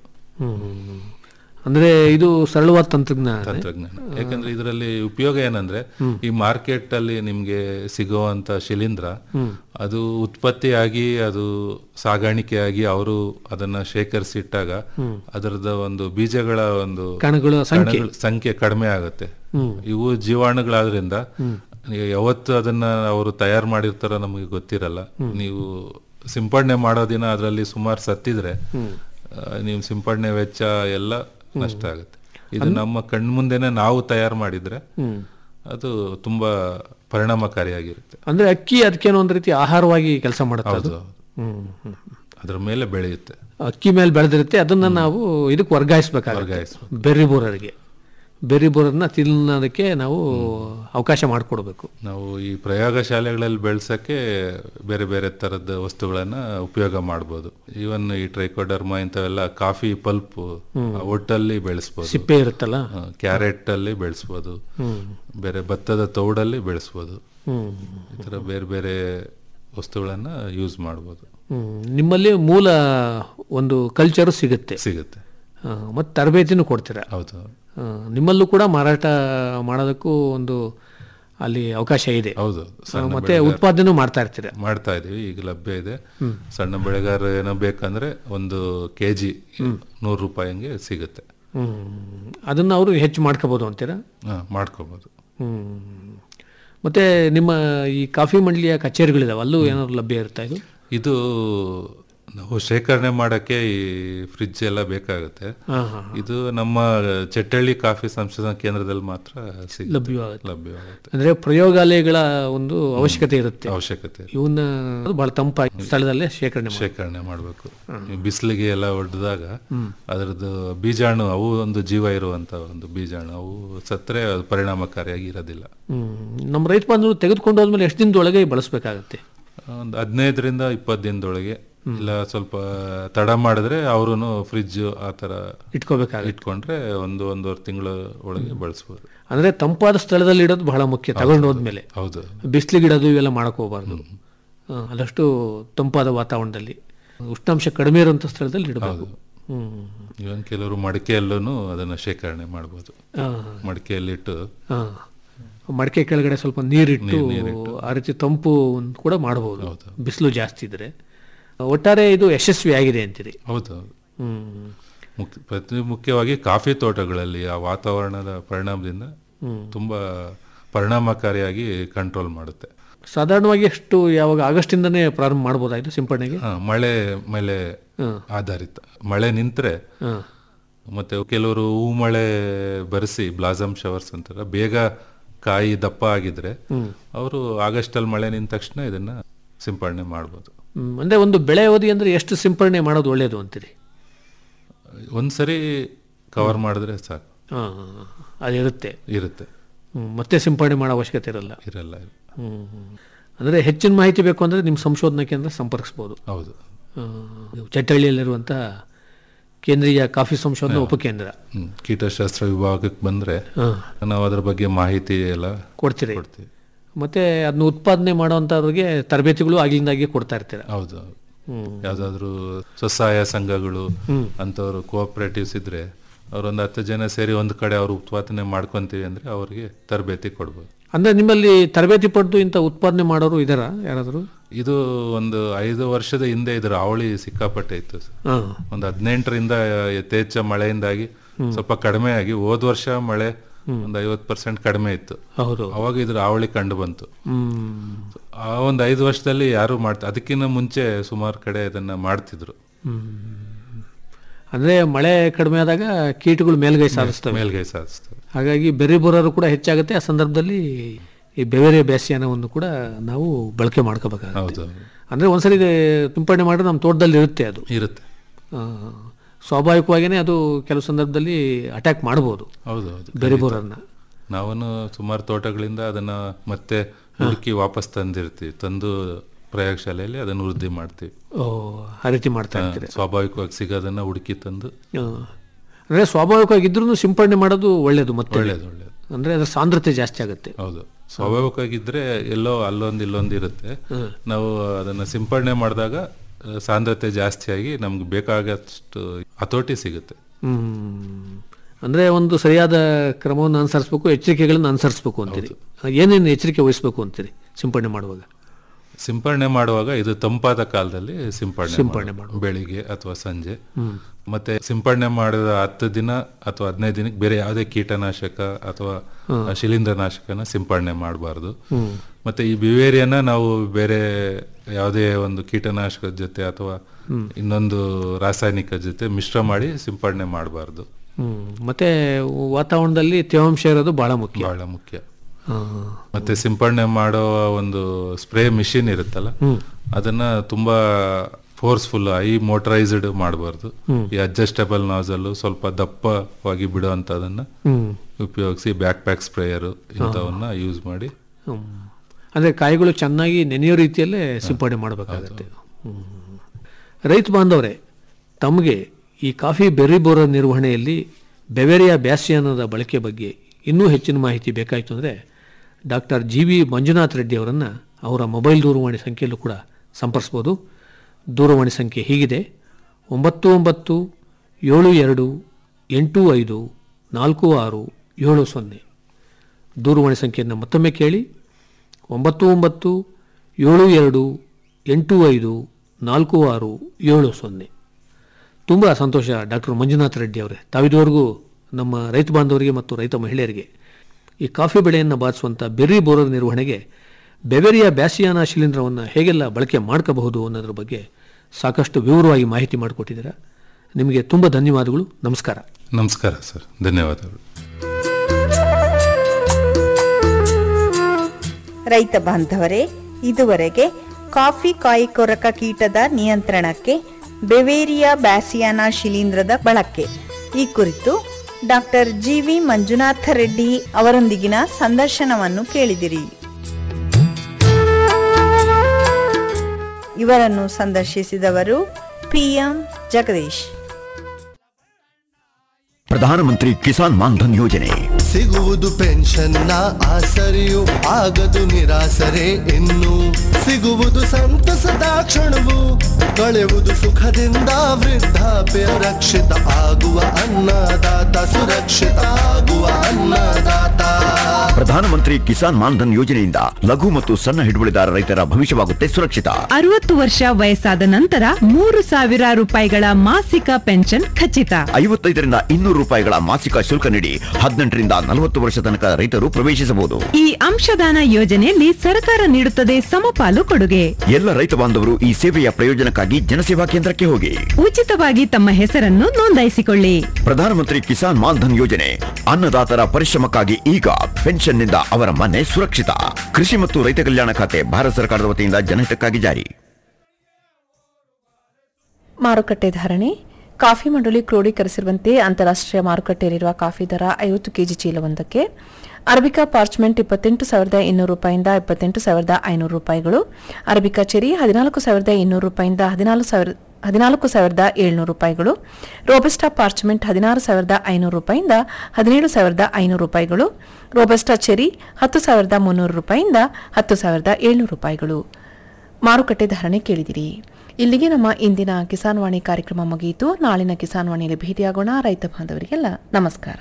ಅಂದ್ರೆ ಇದು ಸರಳವಾದ ತಂತ್ರಜ್ಞಾನ ತಂತ್ರಜ್ಞಾನ ಯಾಕಂದ್ರೆ ಇದರಲ್ಲಿ ಉಪಯೋಗ ಏನಂದ್ರೆ ಈ ಮಾರ್ಕೆಟ್ ಅಲ್ಲಿ ನಿಮ್ಗೆ ಸಿಗುವಂತ ಶಿಲೀಂಧ್ರ ಅದು ಉತ್ಪತ್ತಿಯಾಗಿ ಅದು ಸಾಗಾಣಿಕೆಯಾಗಿ ಅವರು ಅದನ್ನ ಶೇಖರಿಸಿಟ್ಟಾಗ ಅದರದ ಒಂದು ಬೀಜಗಳ ಒಂದು ಕಣಗಳ ಸಂಖ್ಯೆ ಕಣಗಳ ಸಂಖ್ಯೆ ಕಡಿಮೆ ಆಗುತ್ತೆ ಇವು ಜೀವಾಣುಗಳಾದ್ರಿಂದ ನೀವು ಯಾವತ್ತು ಅದನ್ನ ಅವರು ತಯಾರು ಮಾಡಿರ್ತಾರೋ ನಮಗೆ ಗೊತ್ತಿರಲ್ಲ ನೀವು ಸಿಂಪಡಣೆ ಮಾಡೋ ದಿನ ಅದರಲ್ಲಿ ಸುಮಾರು ಸತ್ತಿದ್ರೆ ಆ, ನೀವು ಸಿಂಪಡಣೆ ವೆಚ್ಚ ಎಲ್ಲ ನಷ್ಟ ಆಗುತ್ತೆ ಇದು ನಮ್ಮ ಕಣ್ಮುಂದೆನೆ ನಾವು ತಯಾರು ಮಾಡಿದ್ರೆ ಅದು ತುಂಬಾ ಪರಿಣಾಮಕಾರಿಯಾಗಿರುತ್ತೆ ಅಂದ್ರೆ ಅಕ್ಕಿ ಅದಕ್ಕೇನೋ ಒಂದ್ ರೀತಿ ಆಹಾರವಾಗಿ ಕೆಲಸ ಮಾಡುತ್ತೆ ಅದು ಹೌದು ಹೌದು. ಅದ್ರ ಮೇಲೆ ಬೆಳೆಯುತ್ತೆ ಅಕ್ಕಿ ಮೇಲೆ ಬೆಳೆದಿರುತ್ತೆ ಅದನ್ನ ನಾವು ಇದಕ್ಕೆ ವರ್ಗಾಯಿಸ್ಬೇಕಾಗುತ್ತೆ ವರ್ಗಾಯಿಸ್ಬೇಕು. ಬೆರ್ರಿ ಬೋರರ್ಗೆ ಬೆರ್ರಿ ಬೋರರ್ನ ತಿನ್ನೋದಕ್ಕೆ ನಾವು ಅವಕಾಶ ಮಾಡಿಕೊಡ್ಬೇಕು ನಾವು ಈ ಪ್ರಯೋಗಶಾಲೆಗಳಲ್ಲಿ ಬೆಳ್ಸಕ್ಕೆ ಬೇರೆ ಬೇರೆ ತರದ ವಸ್ತುಗಳನ್ನ ಉಪಯೋಗ ಮಾಡ್ಬೋದು ಈವನ್ ಈ ಟ್ರೈಕೋಡರ್ಮಾ ಇಂಥವೆಲ್ಲ ಕಾಫಿ ಪಲ್ಪ್ ಒಟ್ಟಲ್ಲಿ ಬೆಳೆಸ್ಬೋದು ಸಿಪ್ಪೆ ಇರುತ್ತಲ್ಲ ಕ್ಯಾರೆಟ್ ಅಲ್ಲಿ ಬೆಳೆಸ್ಬೋದು ಬೇರೆ ಭತ್ತದ ತೌಡಲ್ಲಿ ಬೆಳೆಸ್ಬೋದು ಈ ತರ ಬೇರೆ ಬೇರೆ ವಸ್ತುಗಳನ್ನ ಯೂಸ್ ಮಾಡ್ಬೋದು ಹ್ಮ್. ನಿಮ್ಮಲ್ಲಿ ಮೂಲ ಒಂದು ಕಲ್ಚರು ಸಿಗುತ್ತೆ ಸಿಗುತ್ತೆ ಆ, ಮತ್ತೆ ತರಬೇತಿನೂ ಕೊಡ್ತೀರಾ ಹೌದು ಆ, ನಿಮ್ಮಲ್ಲೂ ಕೂಡ ಮಾರಾಟ ಮಾಡೋದಕ್ಕೂ ಒಂದು ಅಲ್ಲಿ ಅವಕಾಶ ಇದೆ ಹೌದು ಆ, ಸಣ್ಣ ಮತ್ತೆ ಬೆಳೆಗಾರ- ಉತ್ಪಾದನೆ ಮಾಡ್ತಾ ಇರ್ತೀರಾ ಮಾಡ್ತಾ ಇದೀವಿ ಈಗ ಲಭ್ಯ ಇದೆ ಸಣ್ಣ ಬೆಳೆಗಾರ ಏನೋ ಬೇಕಂದ್ರೆ ಒಂದು ಕೆಜಿ ನೂರು ರೂಪಾಯಿ ಹಂಗೆ ಸಿಗುತ್ತೆ ಹ್ಮ್ ಅದನ್ನ ಅವರು ಹೆಚ್ಚು ಮಾಡ್ಕೋಬಹುದು ಅಂತೀರಾ ಹಾ, ಮಾಡ್ಕೋಬಹುದು ಹ್ಮ್ ಮತ್ತೆ ನಿಮ್ಮ ಈ ಕಾಫಿ ಮಂಡಳಿಯ ಕಚೇರಿಗಳಿದಾವೆ ಅಲ್ಲೂ ಏನಾದ್ರು ಲಭ್ಯ ಇರ್ತಾ ಇದು ಇದು ನಾವು ಶೇಖರಣೆ ಮಾಡಕ್ಕೆ ಈ ಫ್ರಿಡ್ಜ್ ಎಲ್ಲ ಬೇಕಾಗುತ್ತೆ ಹಾ ಹಾ ಇದು ನಮ್ಮ ಚೆಟ್ಟಳ್ಳಿ ಕಾಫಿ ಸಂಶೋಧನಾ ಕೇಂದ್ರದಲ್ಲಿ ಮಾತ್ರ ಸಿಗುತ್ತೆ. ಲಭ್ಯವಾಗುತ್ತೆ. ಲಭ್ಯವಾಗುತ್ತೆ ಅಂದ್ರೆ ಪ್ರಯೋಗಾಲಯಗಳ ಒಂದು ಅವಶ್ಯಕತೆ ಇರುತ್ತೆ ಅವಶ್ಯಕತೆ ಇವನ್ನ ಬಹಳ ತಂಪಾಗಿ ಸ್ಥಳದಲ್ಲೇ ಶೇಖರಣೆ ಮಾಡಿ ಶೇಖರಣೆ ಮಾಡಬೇಕು ಬಿಸಿಲಿಗೆ ಎಲ್ಲ ಹೊಡೆದಾಗ ಅದರದ್ದು ಬೀಜಾಣು ಅವು ಒಂದು ಜೀವ ಇರುವಂತ ಒಂದು ಬೀಜಾಣು ಅವು ಸತ್ರೆ ಅದು ಪರಿಣಾಮಕಾರಿಯಾಗಿ ಇರೋದಿಲ್ಲ ಹ್ಮ್ ನಮ್ಮ ರೈತ ಬಾಂಧವರು ತೆಗೆದುಕೊಂಡು ಹೋದ್ಮೇಲೆ ಎಷ್ಟು ದಿನದೊಳಗೆ ಬಳಸಬೇಕಾಗತ್ತೆ ಒಂದು ಹದಿನೈದರಿಂದ ಇಪ್ಪತ್ತು ದಿನದೊಳಗೆ ಇಲ್ಲ ಸ್ವಲ್ಪ ತಡ ಮಾಡಿದ್ರೆ ಅವರು ಫ್ರಿಜ್ ಆ ತರ ಇಟ್ಕೋಬೇಕಾಗುತ್ತೆ ಇಟ್ಕೊಂಡ್ರೆ ಒಂದು ಒಂದೂವರೆ ತಿಂಗಳ ಒಳಗೆ ಬಳಸ್ಬೋದು ಅಂದ್ರೆ ತಂಪಾದ ಸ್ಥಳದಲ್ಲಿ ಇಡೋದು ಬಹಳ ಮುಖ್ಯ ತಗೊಂಡು ಹೋದ್ಮೇಲೆ ಹೌದು ಬಿಸಿಲಿಗಿಡೋದು ಇವೆಲ್ಲ ಮಾಡಕ್ ಹೋಗ್ಬಾರ್ದು ಆ, ಆದಷ್ಟು ತಂಪಾದ ವಾತಾವರಣದಲ್ಲಿ ಉಷ್ಣಾಂಶ ಕಡಿಮೆ ಇರುವಂತ ಸ್ಥಳದಲ್ಲಿ ಇಡಬೇಕು ಹ್ಮ್ ಇವನ್ ಕೆಲವರು ಮಡಿಕೆಯಲ್ಲೂ ಅದನ್ನ ಶೇಖರಣೆ ಮಾಡ್ಬೋದು ಆ, ಮಡಿಕೆಯಲ್ಲಿಟ್ಟು ಆ. ಮಡಿಕೆ ಕೆಳಗಡೆ ಸ್ವಲ್ಪ ನೀರಿಟ್ಟು ಆ ರೀತಿ ತಂಪು ಕೂಡ ಮಾಡಬಹುದು ಬಿಸಿಲು ಜಾಸ್ತಿ ಇದ್ರೆ ಒಟ್ಟಾರೆ ಇದು ಯಶಸ್ವಿ ಆಗಿದೆ ಅಂತೀರಿ ಹೌದು ಹೌದು ಹ್ಮ್ ಮುಖ್ಯ ಪ್ರತಿ ಮುಖ್ಯವಾಗಿ ಕಾಫಿ ತೋಟಗಳಲ್ಲಿ ಆ ವಾತಾವರಣದ ಪರಿಣಾಮದಿಂದ ತುಂಬಾ ಪರಿಣಾಮಕಾರಿಯಾಗಿ ಕಂಟ್ರೋಲ್ ಮಾಡುತ್ತೆ ಸಾಧಾರಣವಾಗಿ ಎಷ್ಟು ಯಾವಾಗ ಆಗಸ್ಟಿಂದನೇ ಪ್ರಾರಂಭ ಮಾಡ್ಬೋದಾ ಇದು ಸಿಂಪಡಣೆಗೆ ಆ, ಮಳೆ ಮೇಲೆ ಆಧಾರಿತ ಮಳೆ ನಿಂತ್ರೆ ಹಾ. ಮತ್ತೆ ಕೆಲವರು ಹೂ ಮಳೆ ಬರೆಸಿ ಬ್ಲಾಸಮ್ ಶವರ್ಸ್ ಅಂತಾರ ಬೇಗ ಕಾಯಿ ದಪ್ಪ ಆಗಿದ್ರೆ ಅವರು ಆಗಸ್ಟ್ ಅಲ್ಲಿ ಮಳೆ ನಿಂತ ತಕ್ಷಣ ಇದನ್ನ ಸಿಂಪಡಣೆ ಮಾಡ್ಬೋದು ಹ್ಮ್, ಅಂದ್ರೆ ಒಂದು ಬೆಳೆ ಅವಧಿ ಅಂದ್ರೆ ಎಷ್ಟು ಸಿಂಪಡಣೆ ಮಾಡೋದು ಒಳ್ಳೇದು ಅಂತೀರಿ ಒಂದ್ಸರಿ ಕವರ್ ಮಾಡಿದ್ರೆ ಸಾಕು ಹಾ, ಅದಿರುತ್ತೆ ಇರುತ್ತೆ ಹ್ಮ್, ಮತ್ತೆ ಸಿಂಪಡಣೆ ಮಾಡೋ ಅವಶ್ಯಕತೆ ಇರಲ್ಲ ಇರಲ್ಲ ಹ್ಮ್, ಹ್ಮ್. ಅಂದ್ರೆ ಹೆಚ್ಚಿನ ಮಾಹಿತಿ ಬೇಕು ಅಂದ್ರೆ ನಿಮ್ಮ ಸಂಶೋಧನಾ ಕೇಂದ್ರ ಸಂಪರ್ಕಿಸ್ಬೋದು ಹೌದು ಆ, ಚಟ್ಟಹಳ್ಳಿಯಲ್ಲಿರುವಂಥ ಕೇಂದ್ರೀಯ ಕಾಫಿ ಸಂಶೋಧನಾ ಉಪಕೇಂದ್ರ ಹ್ಮ್. ಕೀಟಶಾಸ್ತ್ರ ವಿಭಾಗಕ್ಕೆ ಬಂದ್ರೆ ಹಾ. ನಾವು ಅದ್ರ ಬಗ್ಗೆ ಮಾಹಿತಿ ಎಲ್ಲ ಕೊಡ್ತೀರಿ ಕೊಡ್ತೀವಿ ಮತ್ತೆ ಅದನ್ನ ಉತ್ಪಾದನೆ ಮಾಡೋವಂಥವ್ರಿಗೆ ತರಬೇತಿಗಳು ಆಗ್ಲಿಂದಾಗೆ ಕೊಡ್ತಾ ಇರ್ತೀರ ಹೌದು ಯಾವ್ದಾದ್ರು ಸ್ವಸಹಾಯ ಸಂಘಗಳು ಅಂತವ್ರು ಕೋಆಪರೇಟಿವ್ಸ್ ಇದ್ರೆ ಅವ್ರೊಂದು ಹತ್ತು ಜನ ಸೇರಿ ಒಂದು ಕಡೆ ಅವ್ರು ಉತ್ಪಾದನೆ ಮಾಡ್ಕೊಂತೀವಿ ಅಂದ್ರೆ ಅವ್ರಿಗೆ ತರಬೇತಿ ಕೊಡ್ಬೋದು ಅಂದ್ರೆ ನಿಮ್ಮಲ್ಲಿ ತರಬೇತಿ ಪಡೆದು ಇಂಥ ಉತ್ಪಾದನೆ ಮಾಡೋರು ಇದಾರ ಯಾರಾದರೂ ಇದು ಒಂದು ಐದು ವರ್ಷದ ಹಿಂದೆ ಇದ್ರ ಅವಳಿ ಸಿಕ್ಕಾಪಟ್ಟೆ ಇತ್ತು ಸರ್ ಹಾಂ ಒಂದು ಹದಿನೆಂಟರಿಂದ ಯಥೇಚ್ಛ ಮಳೆಯಿಂದಾಗಿ ಸ್ವಲ್ಪ ಕಡಿಮೆ ಆಗಿ ಹೋದ ವರ್ಷ ಮಳೆ ಒಂದು ಐವತ್ತು ಪರ್ಸೆಂಟ್ ಕಡಿಮೆ ಇತ್ತು ಹೌದು ಅವಾಗ ಇದ್ರ ಅವಳಿ ಕಂಡು ಬಂತು ಹ್ಮ್ ಆ ಒಂದು ಐದು ವರ್ಷದಲ್ಲಿ ಯಾರು ಮಾಡ್ತಾ ಅದಕ್ಕಿಂತ ಮುಂಚೆ ಸುಮಾರು ಕಡೆ ಇದನ್ನ ಮಾಡ್ತಿದ್ರು ಅಂದ್ರೆ ಮಳೆ ಕಡಿಮೆ ಆದಾಗ ಕೀಟಗಳು ಮೇಲ್ಗೈ ಸಾಧಿಸ್ತವೆ ಮೇಲ್ಗೈ ಸಾಧಿಸ್ತವೆ ಹಾಗಾಗಿ ಬೆರಿ ಬರೋರು ಕೂಡ ಹೆಚ್ಚಾಗುತ್ತೆ ಆ ಸಂದರ್ಭದಲ್ಲಿ ಈ ಬೆವೆರೆ ಬ್ಯಾಸಿಯಾನವನ್ನು ಕೂಡ ನಾವು ಬಳಕೆ ಮಾಡ್ಕೋಬೇಕಾಗುತ್ತೆ ಹೌದು ಅಂದ್ರೆ ಒಂದ್ಸರಿ ಇದು ಸಿಂಪಡಣೆ ಮಾಡಿದ್ರೆ ನಮ್ಮ ತೋಟದಲ್ಲಿ ಇರುತ್ತೆ ಅದು ಇರುತ್ತೆ ಆ, ಸ್ವಾಭಾವಿಕವಾಗಿಯೇ ಅದು ಕೆಲವು ಸಂದರ್ಭದಲ್ಲಿ ಅಟ್ಯಾಕ್ ಮಾಡ್ಬೋದು ಹೌದು ಹೌದು ಬೆರಿ ಬೋರನ್ನ ನಾವನ್ನು ಸುಮಾರು ತೋಟಗಳಿಂದ ಅದನ್ನ ಮತ್ತೆ ಹುಡುಕಿ ವಾಪಸ್ ತಂದಿರ್ತೀವಿ ತಂದು ಪ್ರಯೋಗಶಾಲೆಯಲ್ಲಿ ಅದನ್ನು ವೃದ್ಧಿ ಮಾಡ್ತೀವಿ ಓ ಆ ರೀತಿ ಮಾಡ್ತಾ ಆ, ಇರ್ತೀರಿ ಸ್ವಾಭಾವಿಕವಾಗಿ ಸಿಗೋದನ್ನ ಹುಡುಕಿ ತಂದು ಆ, ಅಂದ್ರೆ ಸ್ವಾಭಾವಿಕವಾಗಿದ್ರೂ ಸಿಂಪಡಣೆ ಮಾಡೋದು ಒಳ್ಳೇದು ಮತ್ತೆ ಒಳ್ಳೇದು ಒಳ್ಳೇದು ಅಂದ್ರೆ ಅದರ ಸಾಂದ್ರತೆ ಜಾಸ್ತಿ ಆಗುತ್ತೆ ಹೌದು ಸ್ವಾಭಾವಿಕವಾಗಿದ್ರೆ ಎಲ್ಲೋ ಅಲ್ಲೊಂದು ಇಲ್ಲೊಂದು ಇರುತ್ತೆ ನಾವು ಅದನ್ನ ಸಿಂಪಡಣೆ ಮಾಡಿದಾಗ ಆ, ಸಾಂದ್ರತೆ ಜಾಸ್ತಿಯಾಗಿ ನಮ್ಗೆ ಬೇಕಾಗಷ್ಟು ಹತೋಟಿ ಸಿಗುತ್ತೆ ಹ್ಮ್ ಅಂದ್ರೆ ಒಂದು ಸರಿಯಾದ ಕ್ರಮವನ್ನು ಅನುಸರಿಸಬೇಕು ಎಚ್ಚರಿಕೆಗಳನ್ನು ಅನುಸರಿಸಬೇಕು ಅಂತೀರಿ ಏನೇನು ಎಚ್ಚರಿಕೆ ವಹಿಸಬೇಕು ಅಂತೀರಿ ಸಿಂಪಡಣೆ ಮಾಡುವಾಗ ಸಿಂಪಡಣೆ ಮಾಡುವಾಗ ಇದು ತಂಪಾದ ಕಾಲದಲ್ಲಿ ಸಿಂಪಡಣೆ ಸಿಂಪಡಣೆ ಮಾಡು. ಬೆಳಿಗ್ಗೆ ಅಥವಾ ಸಂಜೆ ಮತ್ತೆ ಸಿಂಪಡಣೆ ಮಾಡಿದ ಹತ್ತು ದಿನ ಅಥವಾ ಹದಿನೈದು ದಿನಕ್ಕೆ ಬೇರೆ ಯಾವುದೇ ಕೀಟನಾಶಕ ಅಥವಾ ಶಿಲೀಂಧ್ರನಾಶಕನ ಸಿಂಪಡಣೆ ಮಾಡಬಾರ್ದು ಮತ್ತೆ ಈ ಬಿವೇರಿಯನ್ನ ನಾವು ಬೇರೆ ಯಾವುದೇ ಒಂದು ಕೀಟನಾಶಕದ ಜೊತೆ ಅಥವಾ ಇನ್ನೊಂದು ರಾಸಾಯನಿಕ ಜೊತೆ ಮಿಶ್ರ ಮಾಡಿ ಸಿಂಪಡಣೆ ಮಾಡಬಾರ್ದು ಹ್ಮ್ ಮತ್ತೆ ವಾತಾವರಣದಲ್ಲಿ ತೇವಾಂಶ ಇರೋದು ಬಹಳ ಮುಖ್ಯ ಬಹಳ ಮುಖ್ಯ ಆ, ಮತ್ತೆ ಸಿಂಪಡಣೆ ಮಾಡೋ ಒಂದು ಸ್ಪ್ರೇ ಮಿಷಿನ್ ಇರುತ್ತಲ್ಲ ಅದನ್ನ ತುಂಬಾ ಫೋರ್ಸ್ಫುಲ್ ಐ ಮೋಟರೈಸ್ಡ್ ಮಾಡಬಾರ್ದು ಈ ಅಡ್ಜಸ್ಟಬಲ್ ನಾಸಲ್ ಸ್ವಲ್ಪ ದಪ್ಪವಾಗಿ ಬಿಡುವಂತದನ್ನ ಹ್ಮ್ ಉಪಯೋಗಿಸಿ ಬ್ಯಾಕ್ ಪ್ಯಾಕ್ ಸ್ಪ್ರೇಯರ್ ಇಂಥವನ್ನ ಯೂಸ್ ಮಾಡಿ ಹ್ಮ್. ಅಂದ್ರೆ ಕಾಯಿಗಳು ಚೆನ್ನಾಗಿ ನೆನೆಯೋ ರೀತಿಯಲ್ಲೇ ಸಿಂಪಡಣೆ ಮಾಡಬೇಕಾಗತ್ತೆ ಹ್ಮ್. ರೈತ ಬಾಂಧವರೇ ತಮಗೆ ಈ ಕಾಫಿ ಬೆರ್ರಿ ಬೋರರ್ ನಿರ್ವಹಣೆಯಲ್ಲಿ ಬೆವೆರಿಯಾ ಬ್ಯಾಸಿಯಾನದ ಬಳಕೆ ಬಗ್ಗೆ ಇನ್ನೂ ಹೆಚ್ಚಿನ ಮಾಹಿತಿ ಬೇಕಾಯಿತು ಅಂದರೆ doctor G V Manjunath Reddy ಅವರನ್ನು ಅವರ ಮೊಬೈಲ್ ದೂರವಾಣಿ ಸಂಖ್ಯೆಯಲ್ಲೂ ಕೂಡ ಸಂಪರ್ಸ್ಬೋದು ದೂರವಾಣಿ ಸಂಖ್ಯೆ ಹೀಗಿದೆ ಒಂಬತ್ತು ಒಂಬತ್ತು ಏಳು ಎರಡು ಎಂಟು ಐದು ನಾಲ್ಕು ಆರು ಏಳು ಸೊನ್ನೆ ದೂರವಾಣಿ ಸಂಖ್ಯೆಯನ್ನು ಮತ್ತೊಮ್ಮೆ ಕೇಳಿ ಒಂಬತ್ತು ಒಂಬತ್ತು ಏಳು ಎರಡು ಎಂಟು ಐದು ನಾಲ್ಕು ಆರು ಏಳು ಸೊನ್ನೆ ತುಂಬ ಸಂತೋಷ ಡಾಕ್ಟರ್ ಮಂಜುನಾಥ್ ರೆಡ್ಡಿ ಅವರೇ ತಾವಿದುವರೆಗೂ ನಮ್ಮ ರೈತ ಬಾಂಧವರಿಗೆ ಮತ್ತು ರೈತ ಮಹಿಳೆಯರಿಗೆ ಈ ಕಾಫಿ ಬೆಳೆಯನ್ನು ಬಾಧಿಸುವಂಥ ಬೆರ್ರಿ ಬೋರರ್ ನಿರ್ವಹಣೆಗೆ ಬೆವೆರಿಯಾ ಬ್ಯಾಸಿಯಾನ ಶಿಲೀಂಧ್ರವನ್ನು ಹೇಗೆಲ್ಲ ಬಳಕೆ ಮಾಡ್ಕೋಬಹುದು ಅನ್ನೋದ್ರ ಬಗ್ಗೆ ಸಾಕಷ್ಟು ವಿವರವಾಗಿ ಮಾಹಿತಿ ಮಾಡಿಕೊಟ್ಟಿದ್ದೀರಾ ನಿಮಗೆ ತುಂಬ ಧನ್ಯವಾದಗಳು ನಮಸ್ಕಾರ ನಮಸ್ಕಾರ ಸರ್ ಧನ್ಯವಾದಗಳು ರೈತ ಬಾಂಧವರೇ ಇದುವರೆಗೆ ಕಾಫಿ ಕಾಯಿ ಕೊರಕ ಕೀಟದ ನಿಯಂತ್ರಣಕ್ಕೆ ಬೆವೇರಿಯಾ ಬ್ಯಾಸಿಯಾನ ಶಿಲೀಂಧ್ರದ ಬಳಕೆ ಈ ಕುರಿತು doctor G V Manjunath Reddy ಅವರೊಂದಿಗಿನ ಸಂದರ್ಶನವನ್ನು ಕೇಳಿದಿರಿ ಇವರನ್ನು ಸಂದರ್ಶಿಸಿದವರು ಪಿಎಂ ಜಗದೀಶ್ ಪ್ರಧಾನಮಂತ್ರಿ ಕಿಸಾನ್ ಮಾನ್ಧನ್ ಯೋಜನೆ ಸಿಗುವುದು ಪೆನ್ಷನ್ನ ಆಸರೆಯು ಆಗದು ನಿರಾಸರೆ ಇನ್ನು ಸಿಗುವುದು ಸಂತಸದ ಕ್ಷಣವು ಕಳೆಯುವುದು ಸುಖದಿಂದ ವೃದ್ಧಾಪ್ಯ ರಕ್ಷಿತ ಆಗುವ ಅನ್ನದಾತ ಸುರಕ್ಷಿತ ಆಗುವ ಅನ್ನದಾತ ಪ್ರಧಾನಮಂತ್ರಿ ಕಿಸಾನ್ ಮಾನ್ಧನ್ ಯೋಜನೆಯಿಂದ ಲಘು ಮತ್ತು ಸಣ್ಣ ಹಿಡುವಳಿದಾರ ರೈತರ ಭವಿಷ್ಯವಾಗುತ್ತೆ ಸುರಕ್ಷಿತ ಅರವತ್ತು ವರ್ಷ ವಯಸ್ಸಾದ ನಂತರ ಮೂರು ಸಾವಿರ ರೂಪಾಯಿಗಳ ಮಾಸಿಕ ಪೆನ್ಷನ್ ಖಚಿತ ಐವತ್ತೈದರಿಂದ ಇನ್ನೂರು ರೂಪಾಯಿಗಳ ಮಾಸಿಕ ಶುಲ್ಕ ನೀಡಿ ಹದಿನೆಂಟರಿಂದ ನಲವತ್ತು ವರ್ಷ ತನಕ ರೈತರು ಪ್ರವೇಶಿಸಬಹುದು ಈ ಅಂಶದಾನ ಯೋಜನೆಯಲ್ಲಿ ಸರ್ಕಾರ ನೀಡುತ್ತದೆ ಸಮಪಾಲು ಕೊಡುಗೆ ಎಲ್ಲ ರೈತ ಬಾಂಧವರು ಈ ಸೇವೆಯ ಪ್ರಯೋಜನಕ್ಕಾಗಿ ಜನಸೇವಾ ಕೇಂದ್ರಕ್ಕೆ ಹೋಗಿ ಉಚಿತವಾಗಿ ತಮ್ಮ ಹೆಸರನ್ನು ನೋಂದಾಯಿಸಿಕೊಳ್ಳಿ ಪ್ರಧಾನಮಂತ್ರಿ ಕಿಸಾನ್ ಮಾನ್ಧನ್ ಯೋಜನೆ ಅನ್ನದಾತರ ಪರಿಶ್ರಮಕ್ಕಾಗಿ ಈಗ ಪೆನ್ಷನ್ನಿಂದ ಅವರ ಮನೆ ಸುರಕ್ಷಿತ ಕೃಷಿ ಮತ್ತು ರೈತ ಕಲ್ಯಾಣ ಖಾತೆ ಭಾರತ ಸರ್ಕಾರದ ವತಿಯಿಂದ ಜನಹಿತಕ್ಕಾಗಿ ಜಾರಿ ಮಾರುಕಟ್ಟೆ ಧಾರಣೆ ಕಾಫಿ ಮಂಡಳಿ ಕ್ರೋಢೀಕರಿಸಿರುವಂತೆ ಅಂತಾರಾಷ್ಟ್ರೀಯ ಮಾರುಕಟ್ಟೆಯಲ್ಲಿರುವ ಕಾಫಿ ದರ ಐವತ್ತು ಕೆಜಿ ಚೀಲವೊಂದಕ್ಕೆ ಅರಬಿಕಾ ಪಾರ್ಚ್ಮೆಂಟ್ ಇಪ್ಪತ್ತೆಂಟು ಸಾವಿರದ ಇನ್ನೂರು ರೂಪಾಯಿಂದ ಇಪ್ಪತ್ತೆಂಟು ಸಾವಿರದ ಐನೂರು ರೂಪಾಯಿಗಳು ಅರಬಿಕಾ ಚೆರಿ ಹದಿನಾಲ್ಕು ಸಾವಿರದ ಇನ್ನೂರು ರೂಪಾಯಿಂದ ಹದಿನಾಲ್ಕು ಸಾವಿರ ಹದಿನಾಲ್ಕು ಸಾವಿರದ ಏಳ್ನೂರು ರೂಪಾಯಿಗಳು ರೋಬಸ್ಟಾ ಪಾರ್ಚ್ಮೆಂಟ್ ಹದಿನಾರು ಸಾವಿರದ ಐನೂರು ರೂಪಾಯಿಂದ ಹದಿನೇಳು ಸಾವಿರದ ಐನೂರು ರೂಪಾಯಿಗಳು ರೋಬಸ್ಟಾ ಚೆರಿ ಹತ್ತು ಸಾವಿರದ ಮುನ್ನೂರು ರೂಪಾಯಿಂದ ಹತ್ತು ಸಾವಿರದ ಏಳ್ನೂರು ರೂಪಾಯಿಗಳು ಮಾರುಕಟ್ಟೆ ಧಾರಣೆ ಕೇಳಿದಿರಿ ಇಲ್ಲಿಗೆ ನಮ್ಮ ಇಂದಿನ ಕಿಸಾನ್ ವಾಣಿ ಕಾರ್ಯಕ್ರಮ ಮುಗಿಯಿತು ನಾಳಿನ ಕಿಸಾನ್ ವಾಣಿಯಲ್ಲಿ ಭೇಟಿಯಾಗೋಣ ರೈತ ಬಾಂಧವರಿಗೆಲ್ಲ ನಮಸ್ಕಾರ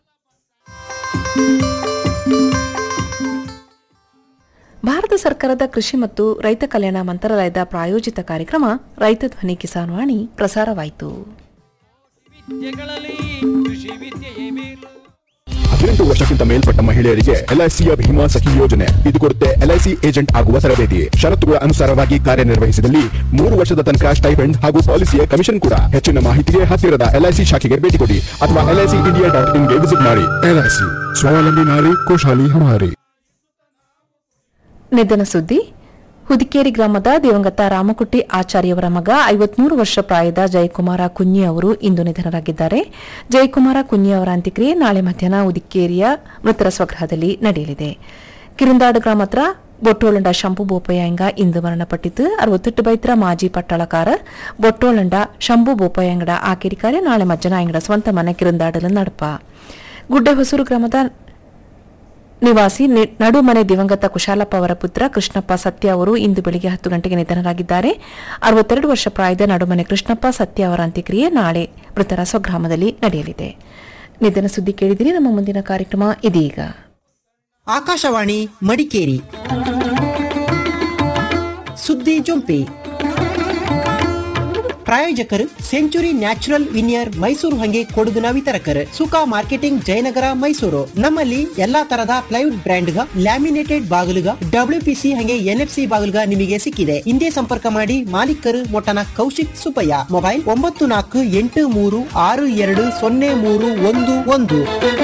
ಭಾರತ ಸರ್ಕಾರದ ಕೃಷಿ ಮತ್ತು ರೈತ ಕಲ್ಯಾಣ ಮಂತ್ರಾಲಯದ ಪ್ರಾಯೋಜಿತ ಕಾರ್ಯಕ್ರಮ ರೈತ ಧ್ವನಿ ಕಿಸಾನ್ ವಾಣಿ ಪ್ರಸಾರವಾಯಿತು ವಿದ್ಯೆಗಳಲ್ಲಿ ಕೃಷಿ ವಿದ್ಯೆಯೇ ಮೇಲು ಹದಿನೆಂಟು ವರ್ಷಕ್ಕಿಂತ ಮೇಲ್ಪಟ್ಟ ಮಹಿಳೆಯರಿಗೆ ಎಲ್ಐಸಿಯ ಭೀಮಾ ಸಖಿ ಯೋಜನೆ ಇದು ಕೊಡುತ್ತೆ ಎಲ್ಐಸಿ ಏಜೆಂಟ್ ಆಗುವ ತರಬೇತಿ ಷರತ್ತುಗಳ ಅನುಸಾರವಾಗಿ ಕಾರ್ಯನಿರ್ವಹಿಸಿದಲ್ಲಿ ಮೂರು ವರ್ಷದ ತನಕ ಸ್ಟೈಪೆಂಡ್ ಹಾಗೂ ಪಾಲಿಸಿಯ ಕಮಿಷನ್ ಕೂಡ ಹೆಚ್ಚಿನ ಮಾಹಿತಿಗೆ ಹತ್ತಿರದ ಎಲ್ಐಸಿ ಶಾಖೆಗೆ ಭೇಟಿ ಕೊಡಿ ಅಥವಾ ಎಲ್ಐಸಿ ಇಂಡಿಯಾ ಡಾಟ್ ಇನ್ಗೆ ವಿಸಿಟ್ ಮಾಡಿ ಎಲ್ಐಸಿ ಸ್ವಾವಲಂಬಿ ನಾರಿ ಖುಷಾಲಿ ಹಮಾರಿ ನಿಧನ ಸುದ್ದಿ ಹುದಿಕೇರಿ ಗ್ರಾಮದ ದಿವಂಗತ ರಾಮಕುಟ್ಟಿ ಆಚಾರ್ಯವರ ಮಗ ಐವತ್ಮೂರು ವರ್ಷ ಪ್ರಾಯದ ಜಯಕುಮಾರ ಕುഞ്ഞಿ ಅವರು ಇಂದು ನಿಧನರಾಗಿದ್ದಾರೆ ಜಯಕುಮಾರ ಕುഞ്ഞಿ ಅವರ ಅಂತ್ಯಕ್ರಿಯೆ ನಾಳೆ ಮಧ್ಯಾಹ್ನ ಹುದಿಕೇರಿಯ ಮೃತರ ಸ್ವಗೃಹದಲ್ಲಿ ನಡೆಯಲಿದೆ ಕಿರುಂದಾಡು ಗ್ರಾಮ ಹತ್ರ ಬೊಟ್ಟೋಳಂಡ ಶಂಭು ಬೋಪಯ್ಯಂಗ ಇಂದು ಮರಣಪಟ್ಟಿದ್ದು ಅರವತ್ತೆಟ್ಟು ಬೈತ್ರ ಮಾಜಿ ಪಟ್ಟಾಳಕಾರ ಬೊಟ್ಟೋಳಂಡ ಶಂಭು ಬೋಪಯ್ಯಂಗಡ ಆಕೇರಿ ಕಾರ್ಯ ನಾಳೆ ಮಧ್ಯಾಹ್ನ ಅಂಗಡ ಸ್ವಂತ ಮನೆ ಕಿರುಂದಾಡಲು ನಡಪ ಗುಡ್ಡೆ ಹೊಸೂರು ಗ್ರಾಮದ ನಿವಾಸಿ ನಿ- ನಡುಮನೆ ದಿವಂಗತ ಕುಶಾಲಪ್ಪ ಅವರ ಪುತ್ರ ಕೃಷ್ಣಪ್ಪ ಸತ್ಯ ಅವರು ಇಂದು ಬೆಳಿಗ್ಗೆ ಹತ್ತು ಗಂಟೆಗೆ ನಿಧನರಾಗಿದ್ದಾರೆ ಅರವತ್ತೆರಡು ವರ್ಷ ಪ್ರಾಯದ ನಡುಮನೆ ಕೃಷ್ಣಪ್ಪ ಸತ್ಯ ಅವರ ಅಂತ್ಯಕ್ರಿಯೆ ನಾಳೆ ಮೃತರ ಸ್ವಗ್ರಾಮದಲ್ಲಿ ನಡೆಯಲಿದೆ ನಿಧನ ಸುದ್ದಿ ಕೇಳಿದಿರಿ ನಮ್ಮ ಮುಂದಿನ ಕಾರ್ಯಕ್ರಮ ಇದೀಗ ಆಕಾಶವಾಣಿ ಮಡಿಕೇರಿ ಸುದ್ದಿ ಜೊಂಪಿ ಪ್ರಾಯೋಜಕರು ಸೆಂಚುರಿ ನ್ಯಾಚುರಲ್ ವಿನಿಯರ್ ಮೈಸೂರು ಹಂಗೆ ಕೊಡಗಿನ ವಿತರಕರು ಸುಖ ಮಾರ್ಕೆಟಿಂಗ್ ಜಯನಗರ ಮೈಸೂರು ನಮ್ಮಲ್ಲಿ ಎಲ್ಲಾ ತರದ ಪ್ಲೈವುಡ್ ಬ್ರ್ಯಾಂಡ್ಗ ಲ್ಯಾಮಿನೇಟೆಡ್ ಬಾಗಿಲುಗ ಡಬ್ಲ್ಯೂಪಿಸಿ ಹಂಗೆ ಎನ್ಎಫ್ಸಿ ಬಾಗಿಲುಗ ನಿಮಗೆ ಸಿಕ್ಕಿದೆ ಹಿಂದೆ ಸಂಪರ್ಕ ಮಾಡಿ ಮಾಲೀಕರು ಮೊಟ್ಟನ ಕೌಶಿಕ್ ಸುಬ್ಬಯ್ಯ ಮೊಬೈಲ್ ಒಂಬತ್ತು ನಾಲ್ಕು ಎಂಟು ಮೂರು ಆರು ಎರಡು ಸೊನ್ನೆ ಮೂರು ಒಂದು ಒಂದು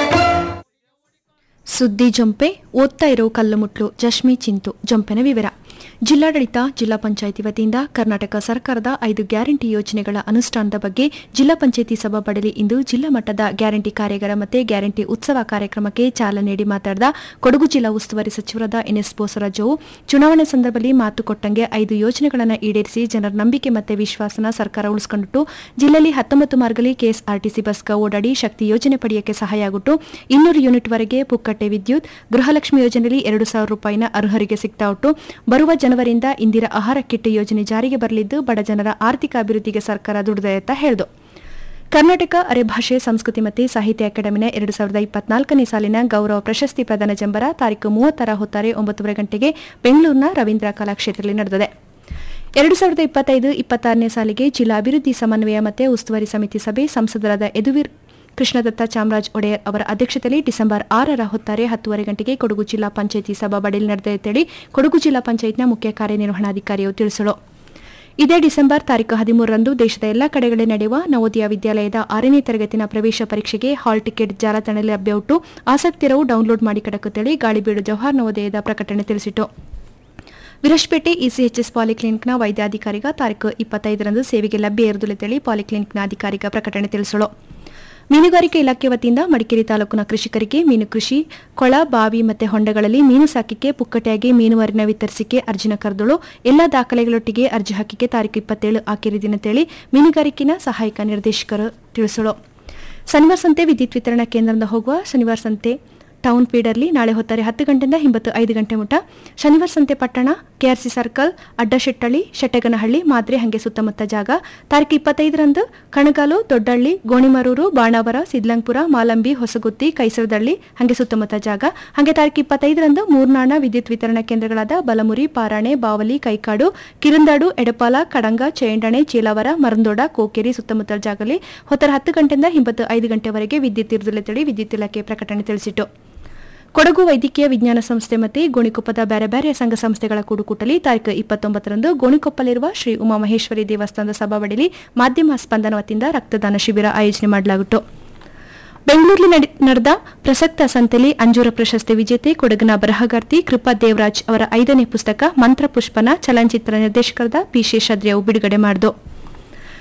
ಸುದ್ದಿ ಜೊಂಪೆ ಓದ್ತಾ ಇರೋ ಕಲ್ಲುಮುಟ್ಲು ಜಶ್ಮಿ ಚಿಂತು ಜೊಂಪೆನ ವಿವರ ಜಿಲ್ಲಾಡಳಿತ ಜಿಲ್ಲಾ ಪಂಚಾಯಿತಿ ವತಿಯಿಂದ ಕರ್ನಾಟಕ ಸರ್ಕಾರದ ಐದು ಗ್ಯಾರಂಟಿ ಯೋಜನೆಗಳ ಅನುಷ್ಠಾನದ ಬಗ್ಗೆ ಜಿಲ್ಲಾ ಪಂಚಾಯಿತಿ ಸಭಾಪಡಲಿ ಇಂದು ಜಿಲ್ಲಾ ಮಟ್ಟದ ಗ್ಯಾರಂಟಿ ಕಾರ್ಯಾಗಾರ ಮತ್ತು ಗ್ಯಾರಂಟಿ ಉತ್ಸವ ಕಾರ್ಯಕ್ರಮಕ್ಕೆ ಚಾಲನೆ ನೀಡಿ ಮಾತನಾಡಿದ ಕೊಡಗು ಜಿಲ್ಲಾ ಉಸ್ತುವಾರಿ ಸಚಿವರಾದ ಎನ್ಎಸ್ ಬೋಸರಾಜವು ಚುನಾವಣೆ ಸಂದರ್ಭದಲ್ಲಿ ಮಾತು ಕೊಟ್ಟಂಗೆ ಐದು ಯೋಜನೆಗಳನ್ನು ಈಡೇರಿಸಿ ಜನರ ನಂಬಿಕೆ ಮತ್ತು ವಿಶ್ವಾಸನ ಸರ್ಕಾರ ಉಳಿಸಿಕೊಂಡಿಟ್ಟು ಜಿಲ್ಲೆಯಲ್ಲಿ ಹತ್ತೊಂಬತ್ತು ಮಾರ್ಗಲಿ ಕೆಎಸ್ಆರ್ಟಿಸಿ ಬಸ್ಗ ಓಡಾಡಿ ಶಕ್ತಿ ಯೋಜನೆ ಪಡೆಯಕ್ಕೆ ಸಹಾಯ ಆಗಿಟ್ಟು ಇನ್ನೂರು ಯೂನಿಟ್ ವರೆಗೆ ಪುಕ್ಕಟ್ಟೆ ವಿದ್ಯುತ್ ಗೃಹಲಕ್ಷ್ಮಿ ಯೋಜನೆಯಲ್ಲಿ ಎರಡು ಸಾವಿರ ರೂಪಾಯಿನ ಅರ್ಹರಿಗೆ ಸಿಗ್ತಾ ಉಂಟು ಬರುವ ಜನವರಿಯಿಂದ ಇಂದಿರಾ ಆಹಾರ ಕಿಟ್ ಯೋಜನೆ ಜಾರಿಗೆ ಬರಲಿದ್ದು ಬಡ ಜನರ ಆರ್ಥಿಕ ಅಭಿವೃದ್ಧಿಗೆ ಸರ್ಕಾರ ದುಡಿದೆ ಅಂತ ಹೇಳಿದು ಕರ್ನಾಟಕ ಅರೆಭಾಷೆ ಸಂಸ್ಕೃತಿ ಮತ್ತು ಸಾಹಿತ್ಯ ಅಕಾಡೆಮಿನ ಎರಡು ಸಾವಿರದ ಇಪ್ಪತ್ನಾಲ್ಕನೇ ಸಾಲಿನ ಗೌರವ ಪ್ರಶಸ್ತಿ ಪ್ರದಾನ ಜಂಬರ ತಾರೀಕು ಮೂವತ್ತರ ಹೊತ್ತಾರೆ ಒಂಬತ್ತುವರೆ ಗಂಟೆಗೆ ಬೆಂಗಳೂರಿನ ರವೀಂದ್ರ ಕಲಾಕ್ಷೇತ್ರದಲ್ಲಿ ನಡೆದಿದೆ ಎರಡು ಸಾವಿರದ ಇಪ್ಪತ್ತೈದು ಇಪ್ಪತ್ತಾರನೇ ಸಾಲಿಗೆ ಜಿಲ್ಲಾ ಅಭಿವೃದ್ಧಿ ಸಮನ್ವಯ ಮತ್ತು ಉಸ್ತುವಾರಿ ಸಮಿತಿ ಸಭೆ ಸಂಸದರಾದ ಯದುವೀರ್ ಕೃಷ್ಣದತ್ತ ಚಾಮರಾಜ್ ಒಡೆಯರ್ ಅವರ ಅಧ್ಯಕ್ಷತೆಯಲ್ಲಿ ಡಿಸೆಂಬರ್ ಆರರ ಹೊತ್ತಾರೆ ಹತ್ತುವರೆ ಗಂಟೆಗೆ ಕೊಡಗು ಜಿಲ್ಲಾ ಪಂಚಾಯಿತಿ ಸಭಾಬಡಿಯಲ್ಲಿ ನಡೆದಂತೇಳಿ ಕೊಡಗು ಜಿಲ್ಲಾ ಪಂಚಾಯತ್ನ ಮುಖ್ಯ ಕಾರ್ಯನಿರ್ವಹಣಾಧಿಕಾರಿಯು ತಿಳಿಸಲು ಇದೇ ಡಿಸೆಂಬರ್ ತಾರೀಕು ಹದಿಮೂರರಂದು ದೇಶದ ಎಲ್ಲಾ ಕಡೆಗಳಲ್ಲಿ ನಡೆಯುವ ನವೋದಯ ವಿದ್ಯಾಲಯದ ಆರನೇ ತರಗತಿನ ಪ್ರವೇಶ ಪರೀಕ್ಷೆಗೆ ಹಾಲ್ ಟಿಕೆಟ್ ಜಾಲತಾಣದಲ್ಲಿ ಲಭ್ಯ ಉಂಟು ಆಸಕ್ತಿರವು ಡೌನ್ಲೋಡ್ ಮಾಡಿ ಕಡಕುತ್ತೇಳಿ ಗಾಳಿಬೀಡು ಜವಾಹರ್ ನವೋದಯದ ಪ್ರಕಟಣೆ ತಿಳಿಸಿತು ವಿರಶ್ಪೇಟೆ ಇಸಿಎಚ್ಎಸ್ ಪಾಲಿಕ್ಲಿನಿಕ್ನ ವೈದ್ಯಾಧಿಕಾರಿಗ ತಾರೀಕು ಇಪ್ಪತ್ತೈದರಂದು ಸೇವೆಗೆ ಲಭ್ಯ ಇರುವುದಿಲ್ಲ ಪಾಲಿಕ್ಲಿನಿಕ್ನ ಅಧಿಕಾರಿಗ ಪ್ರಕಟಣೆ ತಿಳಿಸಲು ಮೀನುಗಾರಿಕೆ ಇಲಾಖೆ ವತಿಯಿಂದ ಮಡಿಕೇರಿ ತಾಲೂಕಿನ ಕೃಷಿಕರಿಗೆ ಮೀನು ಕೃಷಿ ಕೊಳ ಬಾವಿ ಮತ್ತು ಹೊಂಡಗಳಲ್ಲಿ ಮೀನು ಸಾಕಿಕೆ ಪುಕ್ಕಟೆಯಾಗಿ ಮೀನುವರಿನ ವಿತರಿಸಿಕೆ ಅರ್ಜಿನ ಕರೆದಳು ಎಲ್ಲಾ ದಾಖಲೆಗಳೊಟ್ಟಿಗೆ ಅರ್ಜಿ ಹಾಕಿಕೆ ತಾರೀಕು ಇಪ್ಪತ್ತೇಳು ಆಕೆರಿ ದಿನತೇಳಿ ಮೀನುಗಾರಿಕೆನ ಸಹಾಯಕ ನಿರ್ದೇಶಕರು ತಿಳಿಸಲು ಶನಿವಾರ ಸಂತೆ ವಿದ್ಯುತ್ ವಿತರಣಾ ಕೇಂದ್ರದಿಂದ ಹೋಗುವ ಶನಿವಾರ ಸಂತೆ ಟೌನ್ ಪೀಡರ್ಲಿ ನಾಳೆ ಹೊತ್ತಾರೆ ಹತ್ತು ಗಂಟೆಯಿಂದ ಹಿಂಬತ್ತು ಐದು ಗಂಟೆ ಮುಟ ಶನಿವಾರ ಸಂತೆ ಪಟ್ಟಣ ಕೆಆರ್ಸಿ ಸರ್ಕಲ್ ಅಡ್ಡಶೆಟ್ಟಳ್ಳಿ ಶೆಟ್ಟಗನಹಳ್ಳಿ ಮಾದ್ರೆ ಹಂಗೆ ಸುತ್ತಮುತ್ತ ಜಾಗ ತಾರೀಕು ಇಪ್ಪತ್ತೈದರಂದು ಕಣಗಾಲು ದೊಡ್ಡಹಳ್ಳಿ ಗೋಣಿಮರೂರು ಬಾಣಾವರ ಸಿದ್ಲಂಗ್ಪುರ ಮಾಲಂಬಿ ಹೊಸಗುತ್ತಿ ಕೈಸರದಳ್ಳಿ ಹಂಗೆ ಸುತ್ತಮುತ್ತ ಜಾಗ ಹಾಗೆ ತಾರೀಕು ಇಪ್ಪತ್ತೈದರಂದು ಮೂರ್ನಾಣ ವಿದ್ಯುತ್ ವಿತರಣಾ ಕೇಂದ್ರಗಳಾದ ಬಲಮುರಿ ಪಾರಾಣೆ ಬಾವಲಿ ಕೈಕಾಡು ಕಿರಂದಾಡು ಎಡಪಾಲ ಕಡಂಗ ಚೇಂಡಣೆ ಚೀಲಾವರ ಮರಂದೋಡ ಕೋಕೇರಿ ಸುತ್ತಮುತ್ತಲ ಜಾಗದಲ್ಲಿ ಹೊತ್ತರ ಹತ್ತು ಗಂಟೆಯಿಂದ ಹಿಂಬತ್ತು ಐದು ಗಂಟೆವರೆಗೆ ವಿದ್ಯುತ್ ಇರುವುದಿಲ್ಲ ತಿಳಿ ವಿದ್ಯುತ್ ಇಲಾಖೆ ಪ್ರಕಟಣೆ ತಿಳಿಸಿತು ಕೊಡಗು ವೈದ್ಯಕೀಯ ವಿಜ್ಞಾನ ಸಂಸ್ಥೆ ಮತ್ತು ಗೋಣಿಕೊಪ್ಪದ ಬೇರೆ ಬೇರೆ ಸಂಘ ಸಂಸ್ಥೆಗಳ ಕೂಡುಕೂಟಲಿ ತಾರೀಕು ಇಪ್ಪತ್ತೊಂಬತ್ತರಂದು ಗೋಣಿಕೊಪ್ಪಲಿರುವ ಶ್ರೀ ಉಮಾಮಹೇಶ್ವರಿ ದೇವಸ್ಥಾನದ ಸಭಾವಳಿಲಿ ಮಾಧ್ಯಮ ಸ್ಪಂದನ ವತಿಯಿಂದ ರಕ್ತದಾನ ಶಿಬಿರ ಆಯೋಜನೆ ಮಾಡಲಾಗಿತ್ತು ಬೆಂಗಳೂರಿನಲ್ಲಿ ನಡೆ- ನಡೆದ ಪ್ರಸಕ್ತ ಸಂತೆಲಿ ಅಂಜೂರ ಪ್ರಶಸ್ತಿ ವಿಜೇತೆ ಕೊಡಗಿನ ಬರಹಗಾರ್ತಿ ಕೃಪಾ ದೇವರಾಜ್ ಅವರ ಐದನೇ ಪುಸ್ತಕ ಮಂತ್ರ ಪುಷ್ಪನ ಚಲನಚಿತ್ರ ನಿರ್ದೇಶಕರಾದ ಪಿ ಶೇಷಾದ್ರಿಯವು ಬಿಡುಗಡೆ ಮಾಡಿತು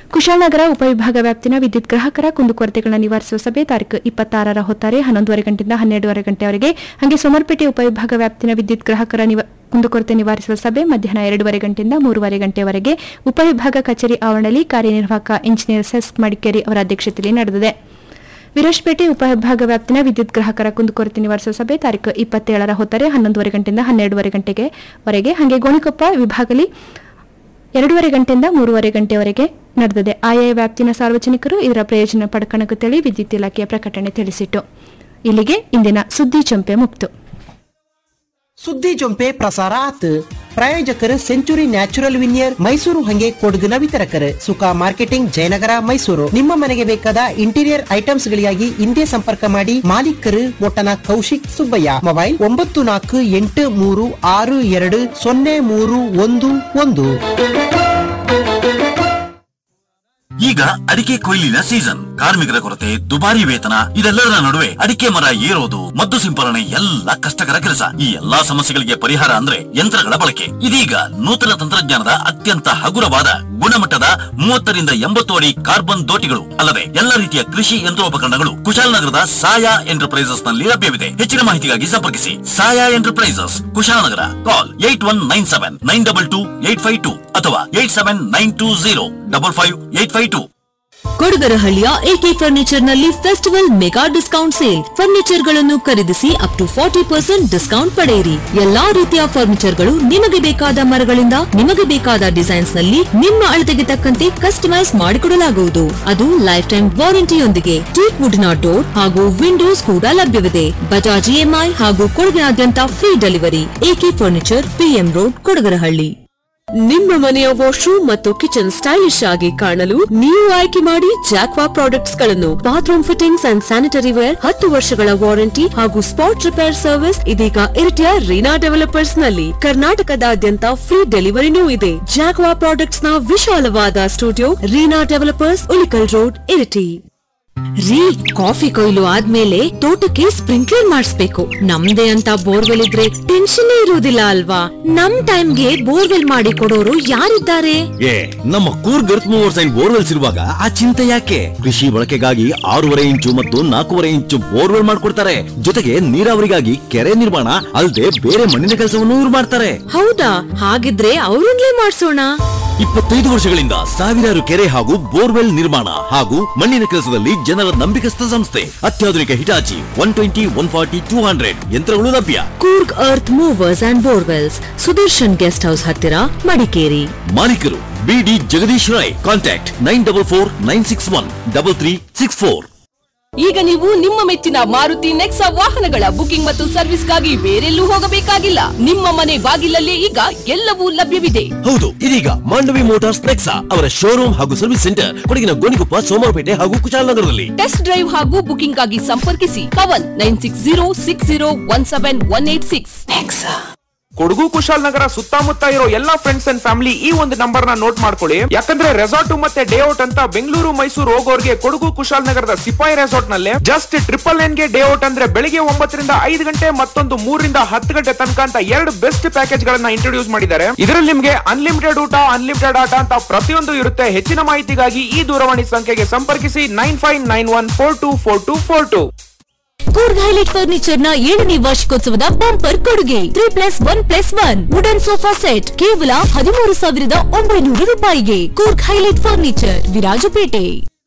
ಕುಶಾಲನಗರ ಉಪವಿಭಾಗ ವ್ಯಾಪ್ತಿನ ವಿದ್ಯುತ್ ಗ್ರಾಹಕರ ಕುಂದುಕೊರತೆಗಳನ್ನು ನಿವಾರಿಸುವ ಸಭೆ ತಾರೀಕು ಇಪ್ಪತ್ತಾರರ ಹೊತ್ತಾರೆ ಹನ್ನೊಂದುವರೆ ಗಂಟೆಯಿಂದ ಹನ್ನೆರಡುವರೆ ಗಂಟೆವರೆಗೆ ಹಾಗೆ ಸೋಮರ್ಪೇಟೆ ಉಪವಿಭಾಗ ವ್ಯಾಪ್ತಿನ ವಿದ್ಯುತ್ ಗ್ರಾಹಕರ ನಿವ ಕುಂದುಕೊರತೆ ನಿವಾರಿಸುವ ಸಭೆ ಮಧ್ಯಾಹ್ನ ಎರಡೂವರೆ ಗಂಟೆಯಿಂದ ಮೂರುವರೆ ಗಂಟೆವರೆಗೆ ಉಪವಿಭಾಗ ಕಚೇರಿ ಆವರಣದಲ್ಲಿ ಕಾರ್ಯನಿರ್ವಾಹಕ ಇಂಜಿನಿಯರ್ ಸೆಸ್ ಮಡಿಕೇರಿ ಅವರ ಅಧ್ಯಕ್ಷತೆಯಲ್ಲಿ ನಡೆದಿದೆ ವಿರಾಜ್ಪೇಟೆ ಉಪವಿಭಾಗ ವ್ಯಾಪ್ತಿನ ವಿದ್ಯುತ್ ಗ್ರಾಹಕರ ಕುಂದುಕೊರತೆ ನಿವಾರಿಸುವ ಸಭೆ ತಾರೀಕು ಇಪ್ಪತ್ತೇಳರ ಹೊತ್ತರೆ ಹನ್ನೊಂದುವರೆ ಗಂಟೆಯಿಂದ ಹನ್ನೆರಡುವರೆ ಗಂಟೆಗೆ ವರೆಗೆ ಹಾಗೆ ಗೋಣಿಕೊಪ್ಪ ವಿಭಾಗದಲ್ಲಿ ಎರಡೂವರೆ ಗಂಟೆಯಿಂದ ಮೂರುವರೆ ಗಂಟೆವರೆಗೆ ನಡೆದಿದೆ ಆಯಾ ವ್ಯಾಪ್ತಿನ ಸಾರ್ವಜನಿಕರು ಇದರ ಪ್ರಯೋಜನ ಪಡ್ಕಣಕುತ್ತೇಳಿ ವಿದ್ಯುತ್ ಇಲಾಖೆಯ ಪ್ರಕಟಣೆ ತಿಳಿಸಿತು ಇಲ್ಲಿಗೆ ಇಂದಿನ ಸುದ್ದಿ ಚಂಪೆ ಮುಕ್ತು ಸುದ್ದಿ ಜೊಂಪೆ ಪ್ರಸಾರ ಆತ್ ಪ್ರಾಯೋಜಕರು ಸೆಂಚುರಿ ನ್ಯಾಚುರಲ್ ವಿನಿಯರ್ ಮೈಸೂರು ಹಂಗೆ ಕೊಡಗಿನ ವಿತರಕರು ಸುಖ ಮಾರ್ಕೆಟಿಂಗ್ ಜಯನಗರ ಮೈಸೂರು ನಿಮ್ಮ ಮನೆಗೆ ಬೇಕಾದ ಇಂಟೀರಿಯರ್ ಐಟಮ್ಸ್ ಗಳಿಗಾಗಿ ಹಿಂದೆ ಸಂಪರ್ಕ ಮಾಡಿ ಮಾಲೀಕರು ಒಟ್ಟನ ಕೌಶಿಕ್ ಸುಬ್ಬಯ್ಯ ಮೊಬೈಲ್ ಒಂಬತ್ತು ನಾಲ್ಕು ಎಂಟು ಮೂರು ಆರು ಎರಡು ಸೊನ್ನೆ ಮೂರು ಒಂದು ಒಂದು ಈಗ ಅಡಿಕೆ ಕೊಯ್ಲಿನ ಸೀಸನ್ ಕಾರ್ಮಿಕರ ಕೊರತೆ ದುಬಾರಿ ವೇತನ ಇದೆಲ್ಲದರ ನಡುವೆ ಅಡಿಕೆ ಮರ ಏರೋದು ಮದ್ದು ಸಿಂಪರಣೆ ಎಲ್ಲ ಕಷ್ಟಕರ ಕೆಲಸ ಈ ಎಲ್ಲಾ ಸಮಸ್ಯೆಗಳಿಗೆ ಪರಿಹಾರ ಅಂದ್ರೆ ಯಂತ್ರಗಳ ಬಳಕೆ ಇದೀಗ ನೂತನ ತಂತ್ರಜ್ಞಾನದ ಅತ್ಯಂತ ಹಗುರವಾದ ಗುಣಮಟ್ಟದ ಮೂವತ್ತರಿಂದ ಎಂಬತ್ತು ಅಡಿ ಕಾರ್ಬನ್ ದೋಟಿಗಳು ಅಲ್ಲದೆ ಎಲ್ಲ ರೀತಿಯ ಕೃಷಿ ಯಂತ್ರೋಪಕರಣಗಳು ಕುಶಾಲನಗರದ ಸಾಯಾ ಎಂಟರ್ಪ್ರೈಸಸ್ ನಲ್ಲಿ ಲಭ್ಯವಿದೆ ಹೆಚ್ಚಿನ ಮಾಹಿತಿಗಾಗಿ ಸಂಪರ್ಕಿಸಿ Saya enterprises Kushalnagar call eight one nine seven nine double two eight five two ಅಥವಾ eight seven nine two zero double five eight five two ಕೊಡಗರಹಳ್ಳಿಯ ಎಕೆ ಫರ್ನಿಚರ್ ನಲ್ಲಿ festival mega discount sale furniture ಗಳನ್ನು ಖರೀದಿಸಿ up to forty percent discount ಪಡೆಯಿರಿ ಎಲ್ಲಾ ರೀತಿಯ ಫರ್ನಿಚರ್ ಗಳು ನಿಮಗೆ ಬೇಕಾದ ಮರಗಳಿಂದ ನಿಮಗೆ ಬೇಕಾದ ಡಿಸೈನ್ಸ್ ನಲ್ಲಿ ನಿಮ್ಮ ಅಳತೆಗೆ ತಕ್ಕಂತೆ ಕಸ್ಟಮೈಸ್ ಮಾಡಿಕೊಡಲಾಗುವುದು ಅದು ಲೈಫ್ ಟೈಮ್ ವಾರಂಟಿಯೊಂದಿಗೆ ಟೀಕ್ ವುಡ್ ನ ಡೋರ್ ಹಾಗೂ ವಿಂಡೋಸ್ ಕೂಡ ಲಭ್ಯವಿದೆ ಬಜಾಜ್ ಇಎಂಐ ಹಾಗೂ ಕೊಡಗಿನಾದ್ಯಂತ free delivery AK furniture PM road Kodagarahalli ನಿಮ್ಮ ಮನೆಯ ವಾಶ್ರೂಮ್ ಮತ್ತು ಕಿಚನ್ ಸ್ಟೈಲಿಶ್ ಆಗಿ ಕಾಣಲು ನೀವು ಆಯ್ಕೆ ಮಾಡಿ ಜಾಕ್ವಾ ಪ್ರಾಡಕ್ಟ್ಸ್ ಗಳನ್ನು bathroom fittings and sanitary ware ಹತ್ತು ವರ್ಷಗಳ ವಾರಂಟಿ ಹಾಗೂ ಸ್ಪಾಟ್ ರಿಪೇರ್ ಸರ್ವಿಸ್ ಇದೀಗ ಇರಿಟಿಯ ರೀನಾ ಡೆವಲಪರ್ಸ್ ನಲ್ಲಿ ಕರ್ನಾಟಕದಾದ್ಯಂತ ಫ್ರೀ ಡೆಲಿವರಿನೂ ಇದೆ ಜಾಕ್ವಾ ಪ್ರಾಡಕ್ಟ್ಸ್ ನ ವಿಶಾಲವಾದ studio Reena developers Ulikal road Iritty ರೀ ಕಾಫಿ ಕೊಯ್ಲು ಆದ್ಮೇಲೆ ತೋಟಕ್ಕೆ ಸ್ಪ್ರಿಂಕ್ಲರ್ ಮಾಡಿಸ್ಬೇಕು ನಮ್ದೇ ಅಂತ ಬೋರ್ವೆಲ್ ಇದ್ರೆ ಟೆನ್ಷನ್ ಇರುವುದಿಲ್ಲ ಅಲ್ವಾ ನಮ್ ಟೈಮ್ಗೆ ಬೋರ್ವೆಲ್ ಮಾಡಿ ಕೊಡೋರು ಯಾರಿದ್ದಾರೆ ಏ ನಮ್ಮ Coorg earth movers and borewells ಇರುವಾಗ ಆ ಚಿಂತೆ ಯಾಕೆ ಕೃಷಿ ಬಳಕೆಗಾಗಿ ಆರೂವರೆ ಇಂಚು ಮತ್ತು ನಾಲ್ಕೂವರೆ ಇಂಚು ಬೋರ್ವೆಲ್ ಮಾಡ್ಕೊಡ್ತಾರೆ ಜೊತೆಗೆ ನೀರಾವರಿಗಾಗಿ ಕೆರೆ ನಿರ್ಮಾಣ ಅಲ್ಲದೆ ಬೇರೆ ಮಣ್ಣಿನ ಕೆಲಸವನ್ನು ಇವ್ರು ಮಾಡ್ತಾರೆ ಹೌದಾ ಹಾಗಿದ್ರೆ ಅವ್ರಿಂದಲೇ ಮಾಡ್ಸೋಣ ಇಪ್ಪತ್ತೈದು ವರ್ಷಗಳಿಂದ ಸಾವಿರಾರು ಕೆರೆ ಹಾಗೂ ಬೋರ್ವೆಲ್ ನಿರ್ಮಾಣ ಹಾಗೂ ಮಣ್ಣಿನ ಕೆಲಸದಲ್ಲಿ ಜನರ ನಂಬಿಕಸ್ಥ ಸಂಸ್ಥೆ ಅತ್ಯಾಧುನಿಕ Hitachi one twenty one forty two hundred ಯಂತ್ರಗಳು ಲಭ್ಯ Coorg earth movers and borewells Sudarshan guest house ಹತ್ತಿರ ಮಡಿಕೇರಿ ಮಾಲೀಕರು B D Jagadish Rai contact nine double four nine six one double three six four ಈಗ ನೀವು ನಿಮ್ಮ ಮೆಚ್ಚಿನ ಮಾರುತಿ ನೆಕ್ಸಾ ವಾಹನಗಳ ಬುಕಿಂಗ್ ಮತ್ತು ಸರ್ವಿಸ್ಗಾಗಿ ಬೇರೆಲ್ಲೂ ಹೋಗಬೇಕಾಗಿಲ್ಲ ನಿಮ್ಮ ಮನೆ ಬಾಗಿಲಲ್ಲೇ ಈಗ ಎಲ್ಲವೂ ಲಭ್ಯವಿದೆ ಹೌದು ಇದೀಗ ಮಾಂಡವಿ ಮೋಟಾರ್ಸ್ ನೆಕ್ಸಾ ಅವರ ಶೋರೂಮ್ ಹಾಗೂ ಸರ್ವಿಸ್ ಸೆಂಟರ್ ಕೊಡಗಿನ ಗೋಣಿಕೊಪ್ಪ ಸೋಮವಾರಪೇಟೆ ಹಾಗೂ ಕುಶಾಲನಗರದಲ್ಲಿ ಟೆಸ್ಟ್ ಡ್ರೈವ್ ಹಾಗೂ ಬುಕಿಂಗ್ ಆಗಿ ಸಂಪರ್ಕಿಸಿ Kavan nine six zero six zero one seven one eight six Kodagu Kushalnagar ಸುತ್ತಮುತ್ತ ಇರೋ ಎಲ್ಲಾ ಫ್ರೆಂಡ್ಸ್ ಅಂಡ್ ಫ್ಯಾಮಿಲಿ ಈ ಒಂದು ನಂಬರ್ ನ ನೋಟ್ ಮಾಡ್ಕೊಳ್ಳಿ ಯಾಕಂದ್ರೆ ರೆಸಾರ್ಟ್ ಮತ್ತೆ ಡೇ ಔಟ್ ಅಂತ ಬೆಂಗಳೂರು ಮೈಸೂರು ಹೋಗೋರ್ಗೆ ಕೊಡಗು ಕುಶಾಲನಗರದ ಸಿಪಾಯಿ ರೆಸಾರ್ಟ್ ನಲ್ಲಿ ಜಸ್ಟ್ ಟ್ರಿಪಲ್ ನೈನ್ ಗೆ ಡೇ ಔಟ್ ಅಂದ್ರೆ ಬೆಳಿಗ್ಗೆ ಒಂಬತ್ತರಿಂದ ಐದು ಗಂಟೆ ಮತ್ತೊಂದು ಮೂರರಿಂದ ಹತ್ತು ಗಂಟೆ ತನಕ ಅಂತ ಎರಡು ಬೆಸ್ಟ್ ಪ್ಯಾಕೇಜ್ ಗಳನ್ನ ಇಂಟ್ರೊಡ್ಯೂಸ್ ಮಾಡಿದ್ದಾರೆ ಇದರಲ್ಲಿ ನಿಮ್ಗೆ ಅನ್ಲಿಮಿಟೆಡ್ ಊಟ ಅನ್ಲಿಮಿಟೆಡ್ ಆಟ ಅಂತ ಪ್ರತಿಯೊಂದು ಇರುತ್ತೆ ಹೆಚ್ಚಿನ ಮಾಹಿತಿಗಾಗಿ ಈ ದೂರವಾಣಿ ಸಂಖ್ಯೆಗೆ ಸಂಪರ್ಕಿಸಿ nine five nine one four two four two four two Coorg highlight furniture ನ ಏಳನೇ ವಾರ್ಷಿಕೋತ್ಸವದ ಬಂಪರ್ ಕೊಡುಗೆ three plus one plus one wooden sofa set ಕೇವಲ ಹದಿಮೂರು ಸಾವಿರದ ಒಂಬೈನೂರು ರೂಪಾಯಿಗೆ Coorg highlight furniture Virajpet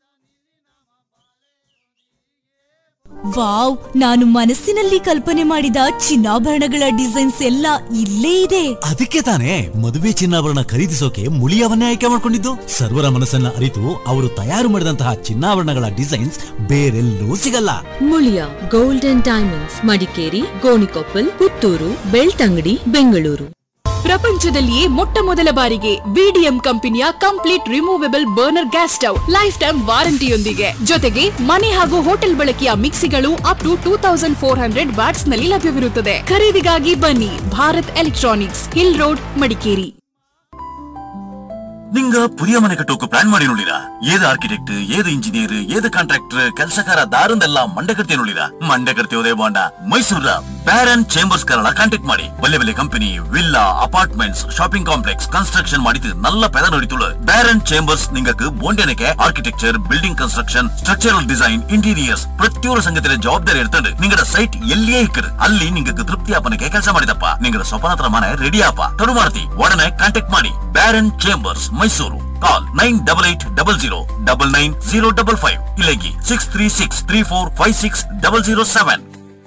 wow ನಾನು ಮನಸ್ಸಿನಲ್ಲಿ ಕಲ್ಪನೆ ಮಾಡಿದ ಚಿನ್ನಾಭರಣಗಳ ಡಿಸೈನ್ಸ್ ಎಲ್ಲ ಇಲ್ಲೇ ಇದೆ ಅದಕ್ಕೆ ತಾನೇ ಮದುವೆ ಚಿನ್ನಾಭರಣ ಖರೀದಿಸೋಕೆ ಮುಳಿಯವನ್ನೇ ಆಯ್ಕೆ ಮಾಡಿಕೊಂಡಿದ್ದು ಸರ್ವರ ಮನಸ್ಸನ್ನ ಅರಿತು ಅವರು ತಯಾರು ಮಾಡಿದಂತಹ ಚಿನ್ನಾಭರಣಗಳ ಡಿಸೈನ್ಸ್ ಬೇರೆಲ್ಲೂ ಸಿಗಲ್ಲ Muliya gold and diamonds Madikeri Gonikoppal Puttur Belthangady Bengaluru ಪ್ರಪಂಚದಲ್ಲಿಯೇ ಮೊಟ್ಟ ಮೊದಲ ಬಾರಿಗೆ ವಿಡಿಎಂ ಕಂಪನಿಯ complete removable burner gas stove life time ವಾರಂಟಿಯೊಂದಿಗೆ ಜೊತೆಗೆ ಮನೆ ಹಾಗೂ ಹೋಟೆಲ್ ಬಳಕೆಯ ಮಿಕ್ಸಿಗಳು up to two thousand four hundred watts ನಲ್ಲಿ ಲಭ್ಯವಿರುತ್ತದೆ ಖರೀದಿಗಾಗಿ ಬನ್ನಿ Bharat electronics hill road Madikeri நீங்க புதிய மனை கட்டுவக்கு பிளான் ಮಾಡಿ ನೋಡಿರಾ ಏದು ಆರ್ಕಿಟೆಕ್ಟ್ ಏದು ಇಂಜಿನಿಯರ್ ಏದು ಕಾಂಟ್ರಾಕ್ಟರ್ ಕೆಲಸಕಾರ ದಾರಂದೆಲ್ಲ ಮಂಡೆ ಕಟ್ತಿ ನೋಡಿರಾ ಮಂಡೆ ಕಟ್ತಿ ಹೋದೇ ಬಾಂಡ ಮೈಸೂರ ಬ್ಯಾರನ್ ಚೇಂಬರ್ಸ್ ಕರಳ ಕಾಂಟ್ಯಾಕ್ಟ್ ಮಾಡಿ ಬಲ್ಲೆ ಬಲ್ಲೆ company villa apartments shopping complex construction ಮಾಡಿದ್ದು ನಲ್ಲ ಪೆದ ನಡೀತುಳು ಬ್ಯಾರನ್ ಚೇಂಬರ್ಸ್ ನಿಂಗಕ್ಕೆ ಬೋಂಡೆನಕ್ಕೆ architecture building construction structural design interiors ಪ್ರತಿಯೊಂದು ಸಂಗತಿಯ ಜವಾಬ್ದಾರಿ ಇರ್ತದೆ ನಿಂಗಡ ಸೈಟ್ ಎಲ್ಲಿಯೇ ಇಕ್ಕರು ಅಲ್ಲಿ ನಿಂಗಕ್ಕೆ ತೃಪ್ತಿ ಆಪನಕ್ಕೆ ಕೆಲಸ ಮಾಡಿದಪ್ಪ ನಿಂಗಡ ಸ್ವಪನತ್ರ ಮನೆ ರೆಡಿ ಆಪ ತಡು ಮಾಡ್ತಿ ಒಡನೆ ಕಾಂಟ್ಯಾಕ್ಟ್ ಮಾಡಿ Baron Chambers Mysuru call nine double eight double zero double nine zero double five ಇಲ್ಲಗಿ six three six three four five six double zero seven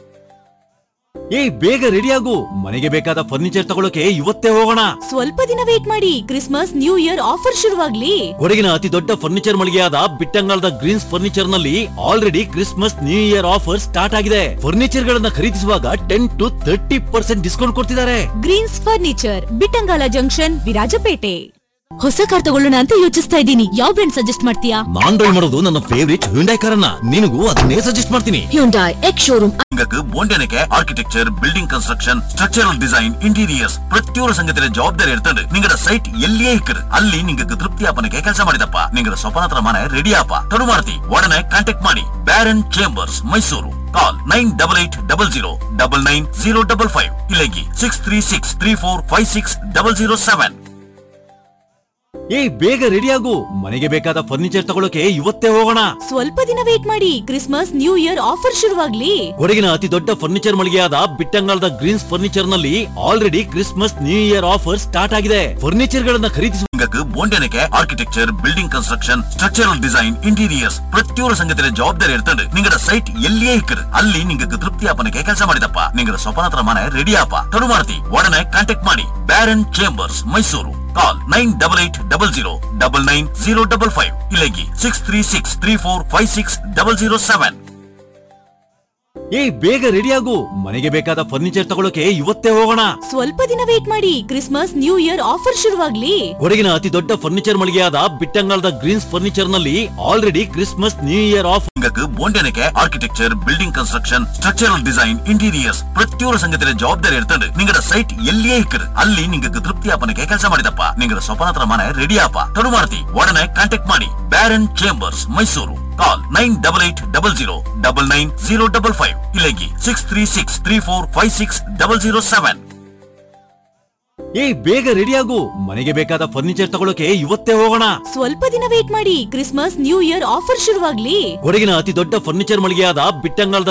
ಏ ಬೇಗ ರೆಡಿ ಆಗು ಮನೆಗೆ ಬೇಕಾದ ಫರ್ನಿಚರ್ ತಗೊಳಕ್ಕೆ ಇವತ್ತೇ ಹೋಗೋಣ ಸ್ವಲ್ಪ ದಿನ ವೇಟ್ ಮಾಡಿ ಕ್ರಿಸ್ಮಸ್ ನ್ಯೂ ಇಯರ್ ಆಫರ್ ಶುರುವಾಗ್ಲಿ ಕೊಡಗಿನ ಅತಿ ದೊಡ್ಡ ಫರ್ನಿಚರ್ ಮಳಿಗೆಯಾದ ಬಿಟ್ಟಂಗಾಲದ ಗ್ರೀನ್ಸ್ ಫರ್ನಿಚರ್ ನಲ್ಲಿ already Christmas new year offer start ಆಗಿದೆ ಫರ್ನಿಚರ್ ಗಳನ್ನ ಖರೀದಿಸುವಾಗ ten to thirty percent discount ಕೊಡ್ತಿದ್ದಾರೆ Greens Furniture Bittangala junction Virajpete ಹೊಸ ಕಾರ್ ತಗೊಳ್ಳೋಣ ಅಂತ ಯೋಚಿಸ್ತಾ ಇದ್ದೀನಿ ಯಾವ ಬ್ರ್ಯಾಂಡ್ ಸಜೆಸ್ಟ್ ಮಾಡ್ತೀಯಾ ನಾನ್ ಡ್ರೈವ್ ಮಾಡೋದು ನನ್ನ ಫೇವರಿಟ್ ಹ್ಯುಂಡೈ ಕಾರನ್ನ ನಿನಗೂ ಅದನ್ನೇ ಸಜೆಸ್ಟ್ ಮಾಡ್ತೀನಿ ಹ್ಯುಂಡಾಯ್ ಎಕ್ಸ್ ಶೋರೂಮ್ ನಿಂಗಕ್ಕೆ ಬೋಂಡೆನಕ್ಕೆ architecture building construction structural design interiors ಪ್ರತಿಯೊಂದು ಸಂಗತಿಯ ಜವಾಬ್ದಾರಿ ಇರ್ತದೆ ನಿಂಗಡ ಸೈಟ್ ಎಲ್ಲಿಯೇ ಇಕ್ಕರು ಅಲ್ಲಿ ನಿಂಗಕ್ಕೆ ತೃಪ್ತಿ ಆಪನಕ್ಕೆ ಕೆಲಸ ಮಾಡಿದಪ್ಪ ನಿಂಗಡ ಸ್ವಪನತ್ರ ಮನೆ ರೆಡಿ ಆಪ ತಡು ಮಾಡ್ತಿ ಒಡನೆ ಕಾಂಟ್ಯಾಕ್ಟ್ ಮಾಡಿ Baron Chambers Mysuru call nine double eight double zero double nine zero double five ಇಲ್ಲಗಿ six three six three four five six double zero seven ಏ ಬೇಗ ರೆಡಿ ಆಗು ಮನೆಗೆ ಬೇಕಾದ ಫರ್ನಿಚರ್ ತಗೊಳಕ್ಕೆ ಇವತ್ತೇ ಹೋಗೋಣ ಸ್ವಲ್ಪ ದಿನ ವೇಟ್ ಮಾಡಿ ಕ್ರಿಸ್ಮಸ್ ನ್ಯೂ ಇಯರ್ ಆಫರ್ ಶುರುವಾಗ್ಲಿ ಕೊಡಗಿನ ಅತಿ ದೊಡ್ಡ ಫರ್ನಿಚರ್ ಮಳಿಗೆಯಾದ ಬಿಟ್ಟಂಗಾಲದ ಗ್ರೀನ್ಸ್ ಫರ್ನಿಚರ್ ನಲ್ಲಿ already Christmas new year offer start ಆಗಿದೆ ಫರ್ನಿಚರ್ ಗಳನ್ನ ಖರೀದಿಸುವ ನಿಂಗಕ್ಕೆ ಬೋಂಡೆನಕ್ಕೆ architecture building construction structural design interiors ಪ್ರತಿಯೊಂದು ಸಂಗತಿಯ ಜವಾಬ್ದಾರಿ ಇರ್ತದೆ ನಿಂಗಡ ಸೈಟ್ ಎಲ್ಲಿಯೇ ಇಕ್ಕರು ಅಲ್ಲಿ ನಿಂಗಕ್ಕೆ ತೃಪ್ತಿ ಆಪನಕ್ಕೆ ಕೆಲಸ ಮಾಡಿದಪ್ಪ ನಿಂಗಡ ಸ್ವಪನತ್ರ ಮನೆ ರೆಡಿ ಆಪ ತಡು ಮಾಡ್ತಿ ಒಡನೆ ಕಾಂಟ್ಯಾಕ್ಟ್ ಮಾಡಿ Baron Chambers Mysuru call nine double eight double zero double nine zero double five ಇಲ್ಲಗಿ six three six three four five six double zero seven ಏ ಬೇಗ ರೆಡಿ ಆಗು ಮನೆಗೆ ಬೇಕಾದ ಫರ್ನಿಚರ್ ತಗೊಳಕ್ಕೆ ಇವತ್ತೇ ಹೋಗೋಣ ಸ್ವಲ್ಪ ದಿನ ವೇಟ್ ಮಾಡಿ ಕ್ರಿಸ್ಮಸ್ ನ್ಯೂ ಇಯರ್ ಆಫರ್ ಶುರುವಾಗ್ಲಿ ಕೊಡಗಿನ ಅತಿ ದೊಡ್ಡ ಫರ್ನಿಚರ್ ಮಳಿಗೆಯಾದ ಬಿಟ್ಟಂಗಾಲದ ಗ್ರೀನ್ಸ್ ಫರ್ನಿಚರ್ ನಲ್ಲಿ already Christmas new year offer ನಿಂಗಕ್ಕೆ ಬೋಂಡೆನಕ್ಕೆ architecture building construction structural design interiors ಪ್ರತಿಯೊಂದು ಸಂಗತಿಯ ಜವಾಬ್ದಾರಿ ಇರ್ತದೆ ನಿಂಗಡ ಸೈಟ್ ಎಲ್ಲಿಯೇ ಇಕ್ಕರು ಅಲ್ಲಿ ನಿಂಗಕ್ಕೆ ತೃಪ್ತಿ ಆಪನಕ್ಕೆ ಕೆಲಸ ಮಾಡಿದಪ್ಪ ನಿಂಗಡ ಸ್ವಪನತ್ರ ಮನೆ ರೆಡಿ ಆಪ ತಡು ಮಾಡ್ತಿ ಒಡನೆ ಕಾಂಟ್ಯಾಕ್ಟ್ ಮಾಡಿ Baron Chambers Mysuru call nine double eight double zero double nine zero double five ಇಲ್ಲಗಿ six three six three four five six double zero seven ಏ ಬೇಗ ರೆಡಿ ಆಗು ಮನೆಗೆ ಬೇಕಾದ ಫರ್ನಿಚರ್ ತಗೊಳಕ್ಕೆ ಇವತ್ತೇ ಹೋಗೋಣ ಸ್ವಲ್ಪ ದಿನ ವೇಟ್ ಮಾಡಿ ಕ್ರಿಸ್ಮಸ್ ನ್ಯೂ ಇಯರ್ ಆಫರ್ ಶುರುವಾಗ್ಲಿ ಕೊಡಗಿನ ಅತಿ ದೊಡ್ಡ ಫರ್ನಿಚರ್ ಮಳಿಗೆಯಾದ ಬಿಟ್ಟಂಗಾಲದ